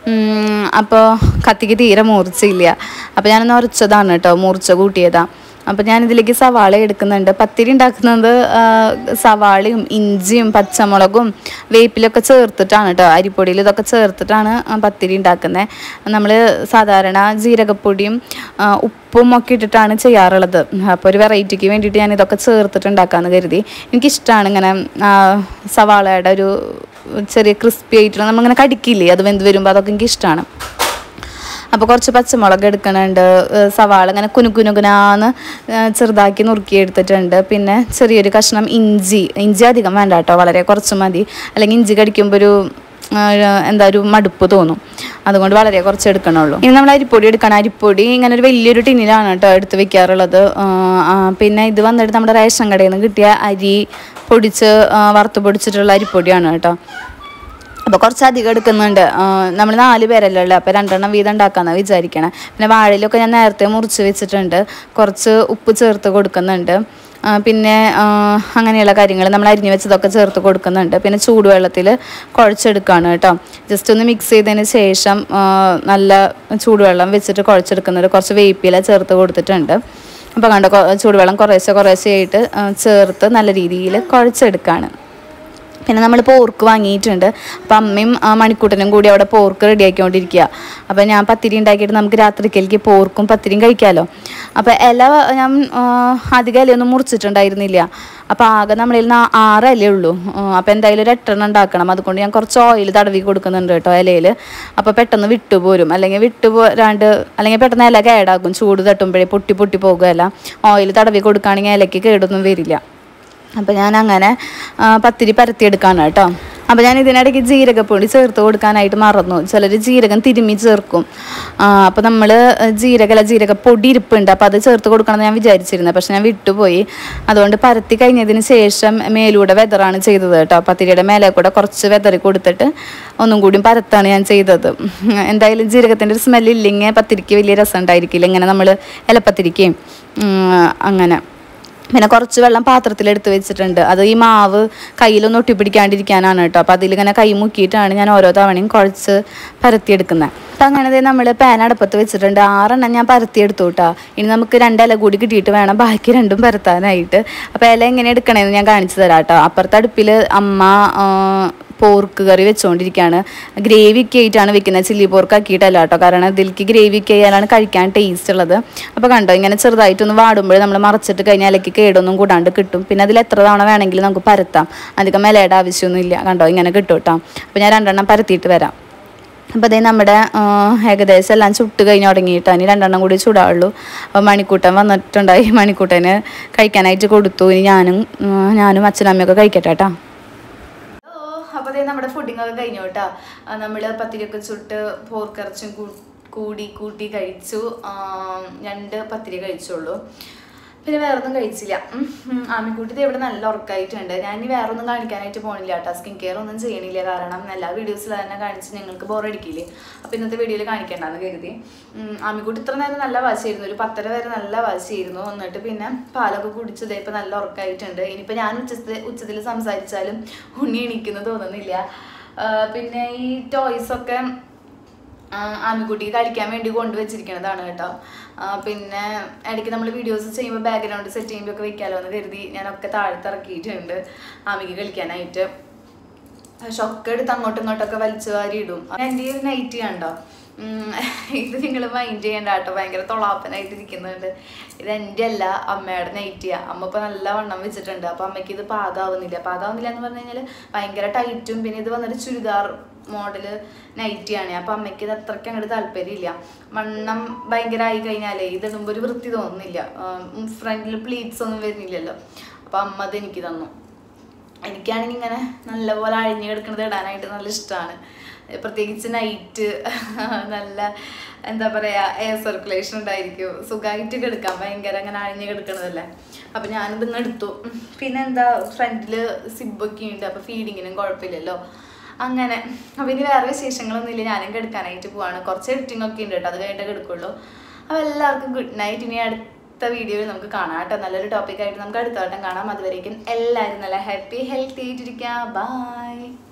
അപ്പോൾ കത്തിക്ക് തീരെ മൂർച്ചയില്ല അപ്പോൾ ഞാനൊന്ന് ഉറച്ചതാണ് കേട്ടോ മൂർച്ച കൂട്ടിയതാ അപ്പോൾ ഞാനിതിലേക്ക് സവാള എടുക്കുന്നുണ്ട് പത്തിരി ഉണ്ടാക്കുന്നത് ആ, സവാളയും ഇഞ്ചിയും പച്ചമുളകും വേപ്പിലൊക്കെ ചേർത്തിട്ടാണ് കേട്ടോ അരിപ്പൊടിയിൽ ഇതൊക്കെ ചേർത്തിട്ടാണ് ആ, പത്തിരി ഉണ്ടാക്കുന്നത് നമ്മൾ സാധാരണ ജീരകപ്പൊടിയും ആ, ഉപ്പും ഒക്കെ ഇട്ടിട്ടാണ് ചെയ്യാറുള്ളത് അപ്പോൾ ഒരു വെറൈറ്റിക്ക് വേണ്ടിയിട്ട് ഞാൻ ഇതൊക്കെ ചേർത്തിട്ട് ഉണ്ടാക്കാമെന്ന് കരുതി എനിക്കിഷ്ടമാണ് ഇങ്ങനെ ആ, സവാളയുടെ ഒരു ചെറിയ ക്രിസ്പി ആയിട്ടുള്ള നമ്മളിങ്ങനെ കടിക്കില്ലേ അത് വെന്ത് വരുമ്പോൾ അതൊക്കെ എനിക്ക് ഇഷ്ടമാണ് അപ്പോൾ കുറച്ച് പച്ചമുളക് എടുക്കണുണ്ട് ഏഹ് സവാള ഇങ്ങനെ കുനുകുനുകുനാന്ന് ഏഹ് ചെറുതാക്കി നുറുക്കി എടുത്തിട്ടുണ്ട് പിന്നെ ചെറിയൊരു കഷ്ണം ഇഞ്ചി ഇഞ്ചി അധികം വേണ്ട കേട്ടോ വളരെ കുറച്ച് മതി അല്ലെങ്കിൽ ഇഞ്ചി കടിക്കുമ്പോൾ ഒരു ഏഹ് എന്താ ഒരു മടുപ്പ് തോന്നും അതുകൊണ്ട് വളരെ കുറച്ച് എടുക്കണുള്ളൂ ഇനി നമ്മൾ അരിപ്പൊടി എടുക്കണം അരിപ്പൊടി ഇങ്ങനെ ഒരു വലിയൊരു ടിന്നിലാണ് കേട്ടോ എടുത്ത് വെക്കാറുള്ളത് ആഹ് ആ, പിന്നെ ഇത് വന്നിട്ട് നമ്മുടെ റേഷൻ കടയിൽ നിന്ന് കിട്ടിയ അരി പൊടിച്ച് ആഹ് വറുത്ത് പൊടിച്ചിട്ടുള്ള അരിപ്പൊടിയാണ് കേട്ടോ അപ്പോൾ കുറച്ച് അധികം എടുക്കുന്നുണ്ട് നമ്മൾ നാല് പേരല്ലേ ഉള്ളത് അപ്പോൾ രണ്ടെണ്ണം വീതം ഉണ്ടാക്കാമെന്നാണ് വിചാരിക്കണേ പിന്നെ വാഴയിലൊക്കെ ഞാൻ നേരത്തെ മുറിച്ച് വെച്ചിട്ടുണ്ട് കുറച്ച് ഉപ്പ് ചേർത്ത് കൊടുക്കുന്നുണ്ട് ആ, പിന്നെ ആ, അങ്ങനെയുള്ള കാര്യങ്ങൾ നമ്മൾ അരിഞ്ഞു വെച്ചതൊക്കെ ചേർത്ത് കൊടുക്കുന്നുണ്ട് പിന്നെ ചൂടുവെള്ളത്തിൽ കുഴച്ചെടുക്കുകയാണ് കേട്ടോ ജസ്റ്റ് ഒന്ന് മിക്സ് ചെയ്തതിന് ശേഷം ആ, നല്ല ചൂടുവെള്ളം വെച്ചിട്ട് കുഴച്ചെടുക്കുന്നുണ്ട് കുറച്ച് വേപ്പില ചേർത്ത് കൊടുത്തിട്ടുണ്ട് അപ്പോൾ കണ്ടോ കൊ- ചൂടുവെള്ളം കുറേശ്ശെ കുറേശ്ശെ ആയിട്ട് ആ, ചേർത്ത് നല്ല രീതിയിൽ കുഴച്ചെടുക്കുകയാണ് പിന്നെ നമ്മൾ പോർക്ക് വാങ്ങിയിട്ടുണ്ട് അപ്പം അമ്മയും ആ, മണിക്കൂട്ടനും കൂടി അവിടെ പോർക്ക് റെഡിയാക്കിക്കൊണ്ടിരിക്കുക അപ്പം ഞാൻ പത്തിരി ഉണ്ടാക്കിയിട്ട് നമുക്ക് രാത്രിക്കലേക്ക് പോർക്കും പത്തിരിയും കഴിക്കാമല്ലോ അപ്പോൾ ഇല ഞാൻ ആ, അധികം ഇലയൊന്നും മുറിച്ചിട്ടുണ്ടായിരുന്നില്ല അപ്പോൾ ആകെ നമ്മളിൽ നിന്ന് ആറ് ഇലയേ ഉള്ളൂ അപ്പോൾ എന്തായാലും ഒരു എട്ടെണ്ണം ഉണ്ടാക്കണം അതുകൊണ്ട് ഞാൻ കുറച്ച് ഓയിൽ തടവി കൊടുക്കുന്നുണ്ട് കേട്ടോ ഇലയിൽ അപ്പോൾ പെട്ടെന്ന് വിട്ടുപോരും അല്ലെങ്കിൽ വിട്ടുപോരാണ്ട് അല്ലെങ്കിൽ പെട്ടെന്ന് ഇല കേടാകും ചൂട് തട്ടുമ്പോഴേ പൊട്ടി പൊട്ടി പോകുകയല്ല ഓയിൽ തടവി കൊടുക്കുകയാണെങ്കിൽ ഇലയ്ക്ക് കേടൊന്നും വരില്ല അപ്പോൾ ഞാൻ അങ്ങനെ ആ, പത്തിരി പരത്തിയെടുക്കാണ് കേട്ടോ അപ്പോൾ ഞാൻ ഇതിനിടയ്ക്ക് ജീരകപ്പൊടി ചേർത്ത് കൊടുക്കാനായിട്ട് മറന്നു ചിലർ ജീരകം തിരുമ്മി ചേർക്കും അപ്പോൾ നമ്മൾ ജീരകല ജീരകപ്പൊടി ഇരിപ്പുണ്ട് അപ്പോൾ അത് ചേർത്ത് കൊടുക്കണമെന്ന് ഞാൻ വിചാരിച്ചിരുന്നത് പക്ഷെ ഞാൻ വിട്ടുപോയി അതുകൊണ്ട് പരത്തി കഴിഞ്ഞതിന് ശേഷം മേലൂടെ വെതറാണ് ചെയ്തത് കേട്ടോ പത്തിരിയുടെ മേലെ കൂടെ കുറച്ച് വെതറി കൊടുത്തിട്ട് ഒന്നും കൂടി പരത്താണ് ഞാൻ ചെയ്തത് എന്തായാലും ജീരകത്തിൻ്റെ ഒരു സ്മെല്ല് ഇല്ലെങ്കിൽ പത്തിരിക്ക് വലിയ രസം ഉണ്ടായിരിക്കില്ല ഇങ്ങനെ നമ്മൾ ഇലപ്പത്തിരിക്കുകയും അങ്ങനെ പിന്നെ കുറച്ച് വെള്ളം പാത്രത്തിൽ എടുത്ത് വെച്ചിട്ടുണ്ട് അത് ഈ മാവ് കയ്യിലൊന്നും ഒട്ടിപ്പിടിക്കാണ്ടിരിക്കാനാണ് കേട്ടോ അപ്പോൾ അതിലിങ്ങനെ കൈ മുക്കിയിട്ടാണ് ഞാൻ ഓരോ തവണയും കുഴച്ച് പരത്തിയെടുക്കുന്നത് അപ്പം അങ്ങനെ നമ്മൾ പാൻ അടുപ്പത്ത് വെച്ചിട്ടുണ്ട് ആറെണ്ണം ഞാൻ പരത്തിയെടുത്തു കേട്ടോ ഇനി നമുക്ക് രണ്ട് ഇല കൂടി കിട്ടിയിട്ട് വേണം ബാക്കി രണ്ടും പരത്താനായിട്ട് അപ്പോൾ ഇല എങ്ങനെ എടുക്കണേന്ന് ഞാൻ കാണിച്ചു തരാം കേട്ടോ അപ്പുറത്തെ അടുപ്പിൽ അമ്മ ആ, പോർക്ക് കറി വെച്ചുകൊണ്ടിരിക്കുകയാണ് ഗ്രേവി ഒക്കെ ആയിട്ടാണ് വെക്കുന്നത് ചില്ലി പോർക്ക് ആക്കിയിട്ടല്ല കേട്ടോ കാരണം ഇതിലേക്ക് ഗ്രേവി ഒക്കെ ആയാലാണ് കഴിക്കാൻ ടേസ്റ്റ് ഉള്ളത് അപ്പോൾ കണ്ടോ ഇങ്ങനെ ചെറുതായിട്ടൊന്ന് വാടുമ്പോൾ നമ്മൾ മറച്ചിട്ട് കഴിഞ്ഞാൽ ഇലക്ക് കേടൊന്നും കൂടാണ്ട് കിട്ടും പിന്നെ അതിൽ എത്ര തവണ വേണമെങ്കിലും നമുക്ക് പരത്താം അധികം വിലയുടെ ആവശ്യമൊന്നുമില്ല കണ്ടോ ഇങ്ങനെ കിട്ടും കേട്ടോ അപ്പോൾ ഞാൻ രണ്ടെണ്ണം പരത്തിയിട്ട് വരാം അപ്പോൾ അതേ നമ്മുടെ ആ, ഏകദേശം എല്ലാം ചുട്ട് കഴിഞ്ഞ് തുടങ്ങിയിട്ട് ഇനി രണ്ടെണ്ണം കൂടി ചുടാവുള്ളൂ അപ്പോൾ മണിക്കൂട്ടൻ വന്നിട്ടുണ്ടായി മണിക്കൂട്ടന് കഴിക്കാനായിട്ട് കൊടുത്തു ഇനി ഞാനും ഉം, ഞാനും അച്ഛനും അമ്മയൊക്കെ കഴിക്കട്ടെ കേട്ടോ അപ്പോൾ അതേ നമ്മുടെ ഫുഡിങ് ഒക്കെ കഴിഞ്ഞു കേട്ടോ നമ്മൾ പത്തിരിയൊക്കെ ചുട്ട് പോർക്കിറച്ചും കൂടി കൂട്ടി കഴിച്ചു ആ, രണ്ട് പത്തിരി കഴിച്ചുള്ളൂ പിന്നെ വേറെ ഒന്നും കഴിച്ചില്ല ഉം, ഉം, ആമിക്കുട്ടി ദേ ഇവിടെ നല്ല ഉറക്കായിട്ടുണ്ട് ഞാൻ ഇനി വേറെ ഒന്നും കാണിക്കാനായിട്ട് പോണില്ല കേട്ടോ സ്കിൻ കെയർ ഒന്നും ചെയ്യണില്ല കാരണം എല്ലാ വീഡിയോസിൽ തന്നെ കാണിച്ച് ഞങ്ങൾക്ക് ബോറടിക്കില്ലേ അപ്പോൾ ഇന്നത്തെ വീഡിയോയിൽ കാണിക്കണ്ടെന്ന് കരുതി ഉം, ആമിക്കുട്ടി ഇത്ര നേരം നല്ല വാശിയായിരുന്നു ഒരു പത്തര വരെ നല്ല വാശിയായിരുന്നു എന്നിട്ട് പിന്നെ പാലൊക്കെ കുടിച്ചു ദേ ഇപ്പം നല്ല ഉറക്കായിട്ടുണ്ട് ഇനിയിപ്പോൾ ഞാൻ ഉച്ചത്തിൽ ഉച്ചത്തിൽ സംസാരിച്ചാലും ഉണ്ണി എണീക്കുന്നു തോന്നുന്നില്ല ആ, പിന്നെ ഈ ടോയ്സ് ഒക്കെ ആമിക്കുട്ടിക്ക് കളിക്കാൻ വേണ്ടി കൊണ്ടുവച്ചിരിക്കണതാണ് കേട്ടോ ആ, പിന്നെ ഇടയ്ക്ക് നമ്മൾ വീഡിയോസ് ചെയ്യുമ്പോൾ ബാക്ക്ഗ്രൗണ്ട് സെറ്റ് ചെയ്യുമ്പോൾ ഒക്കെ വെക്കാലോ എന്ന് കരുതി ഞാനൊക്കെ താഴത്ത് ഇറക്കിയിട്ടുണ്ട് ആമിക്ക് കളിക്കാനായിട്ട് പക്ഷെ ഒക്കെ എടുത്ത് അങ്ങോട്ടും ഇങ്ങോട്ടൊക്കെ വലിച്ചു വാരി ഇടും എൻ്റെ ഈ ഒരു നൈറ്റ് കണ്ടോ ഉം, ഇത് നിങ്ങൾ മൈൻഡ് ചെയ്യണ്ട കേട്ടോ ഭയങ്കര തൊളാപ്പനായിട്ട് ഇരിക്കുന്നുണ്ട് ഇത് എൻ്റെ അല്ല അമ്മയുടെ നൈറ്റിയാ അമ്മ ഇപ്പൊ നല്ല വണ്ണം വെച്ചിട്ടുണ്ട് അപ്പൊ അമ്മയ്ക്ക് ഇത് പാകാവുന്നില്ല പാകാവുന്നില്ല എന്ന് പറഞ്ഞു കഴിഞ്ഞാൽ ഭയങ്കര ടൈറ്റും പിന്നെ ഇത് വന്നിട്ട് ചുരിദാർ മോഡല് നൈറ്റിയാണ് അപ്പൊ അമ്മയ്ക്ക് ഇത് അത്രയ്ക്ക് അങ്ങോട്ട് താല്പര്യമില്ല വണ്ണം ഭയങ്കര ആയി കഴിഞ്ഞാലേ ഇതിടുമ്പോൾ ഒരു വൃത്തി തോന്നുന്നില്ല ഫ്രണ്ടിൽ പ്ലീറ്റ്സ് ഒന്നും വരുന്നില്ലല്ലോ അപ്പൊ അമ്മ അത് എനിക്ക് തന്നു എനിക്കാണെങ്കിൽ ഇങ്ങനെ നല്ലപോലെ അഴിഞ്ഞു കിടക്കുന്നത് ഇടാനായിട്ട് നല്ല ഇഷ്ടമാണ് പ്രത്യേകിച്ച് നൈറ്റ് നല്ല എന്താ പറയുക എയർ സർക്കുലേഷൻ ഉണ്ടായിരിക്കും സുഖമായിട്ട് കിടക്കാം ഭയങ്കര അങ്ങനെ അഴിഞ്ഞു കിടക്കണതല്ലേ അപ്പം ഞാനിത് ഇങ്ങ് എടുത്തു ഉം. പിന്നെ എന്താ ഫ്രണ്ടിൽ സിബൊക്കെ ഉണ്ട് അപ്പോൾ ഫീഡിങ്ങിനും കുഴപ്പമില്ലല്ലോ അങ്ങനെ അപ്പോൾ ഇനി വേറെ വിശേഷങ്ങളൊന്നും ഇല്ല ഞാനും കിടക്കാനായിട്ട് പോവാണ് കുറച്ച് എഡിറ്റിംഗ് ഒക്കെ ഉണ്ട് കേട്ടോ അത് കഴിഞ്ഞിട്ടേ കിടക്കുള്ളൂ അപ്പോൾ എല്ലാവർക്കും ഗുഡ് നൈറ്റ് ഇനി അടുത്ത വീഡിയോയിൽ നമുക്ക് കാണാം കേട്ടോ നല്ലൊരു ടോപ്പിക്കായിട്ട് നമുക്ക് അടുത്ത വട്ടം കാണാം അതുവരേക്കും എല്ലാവരും നല്ല ഹാപ്പി ഹെൽത്തി ആയിട്ടിരിക്കുക ബൈ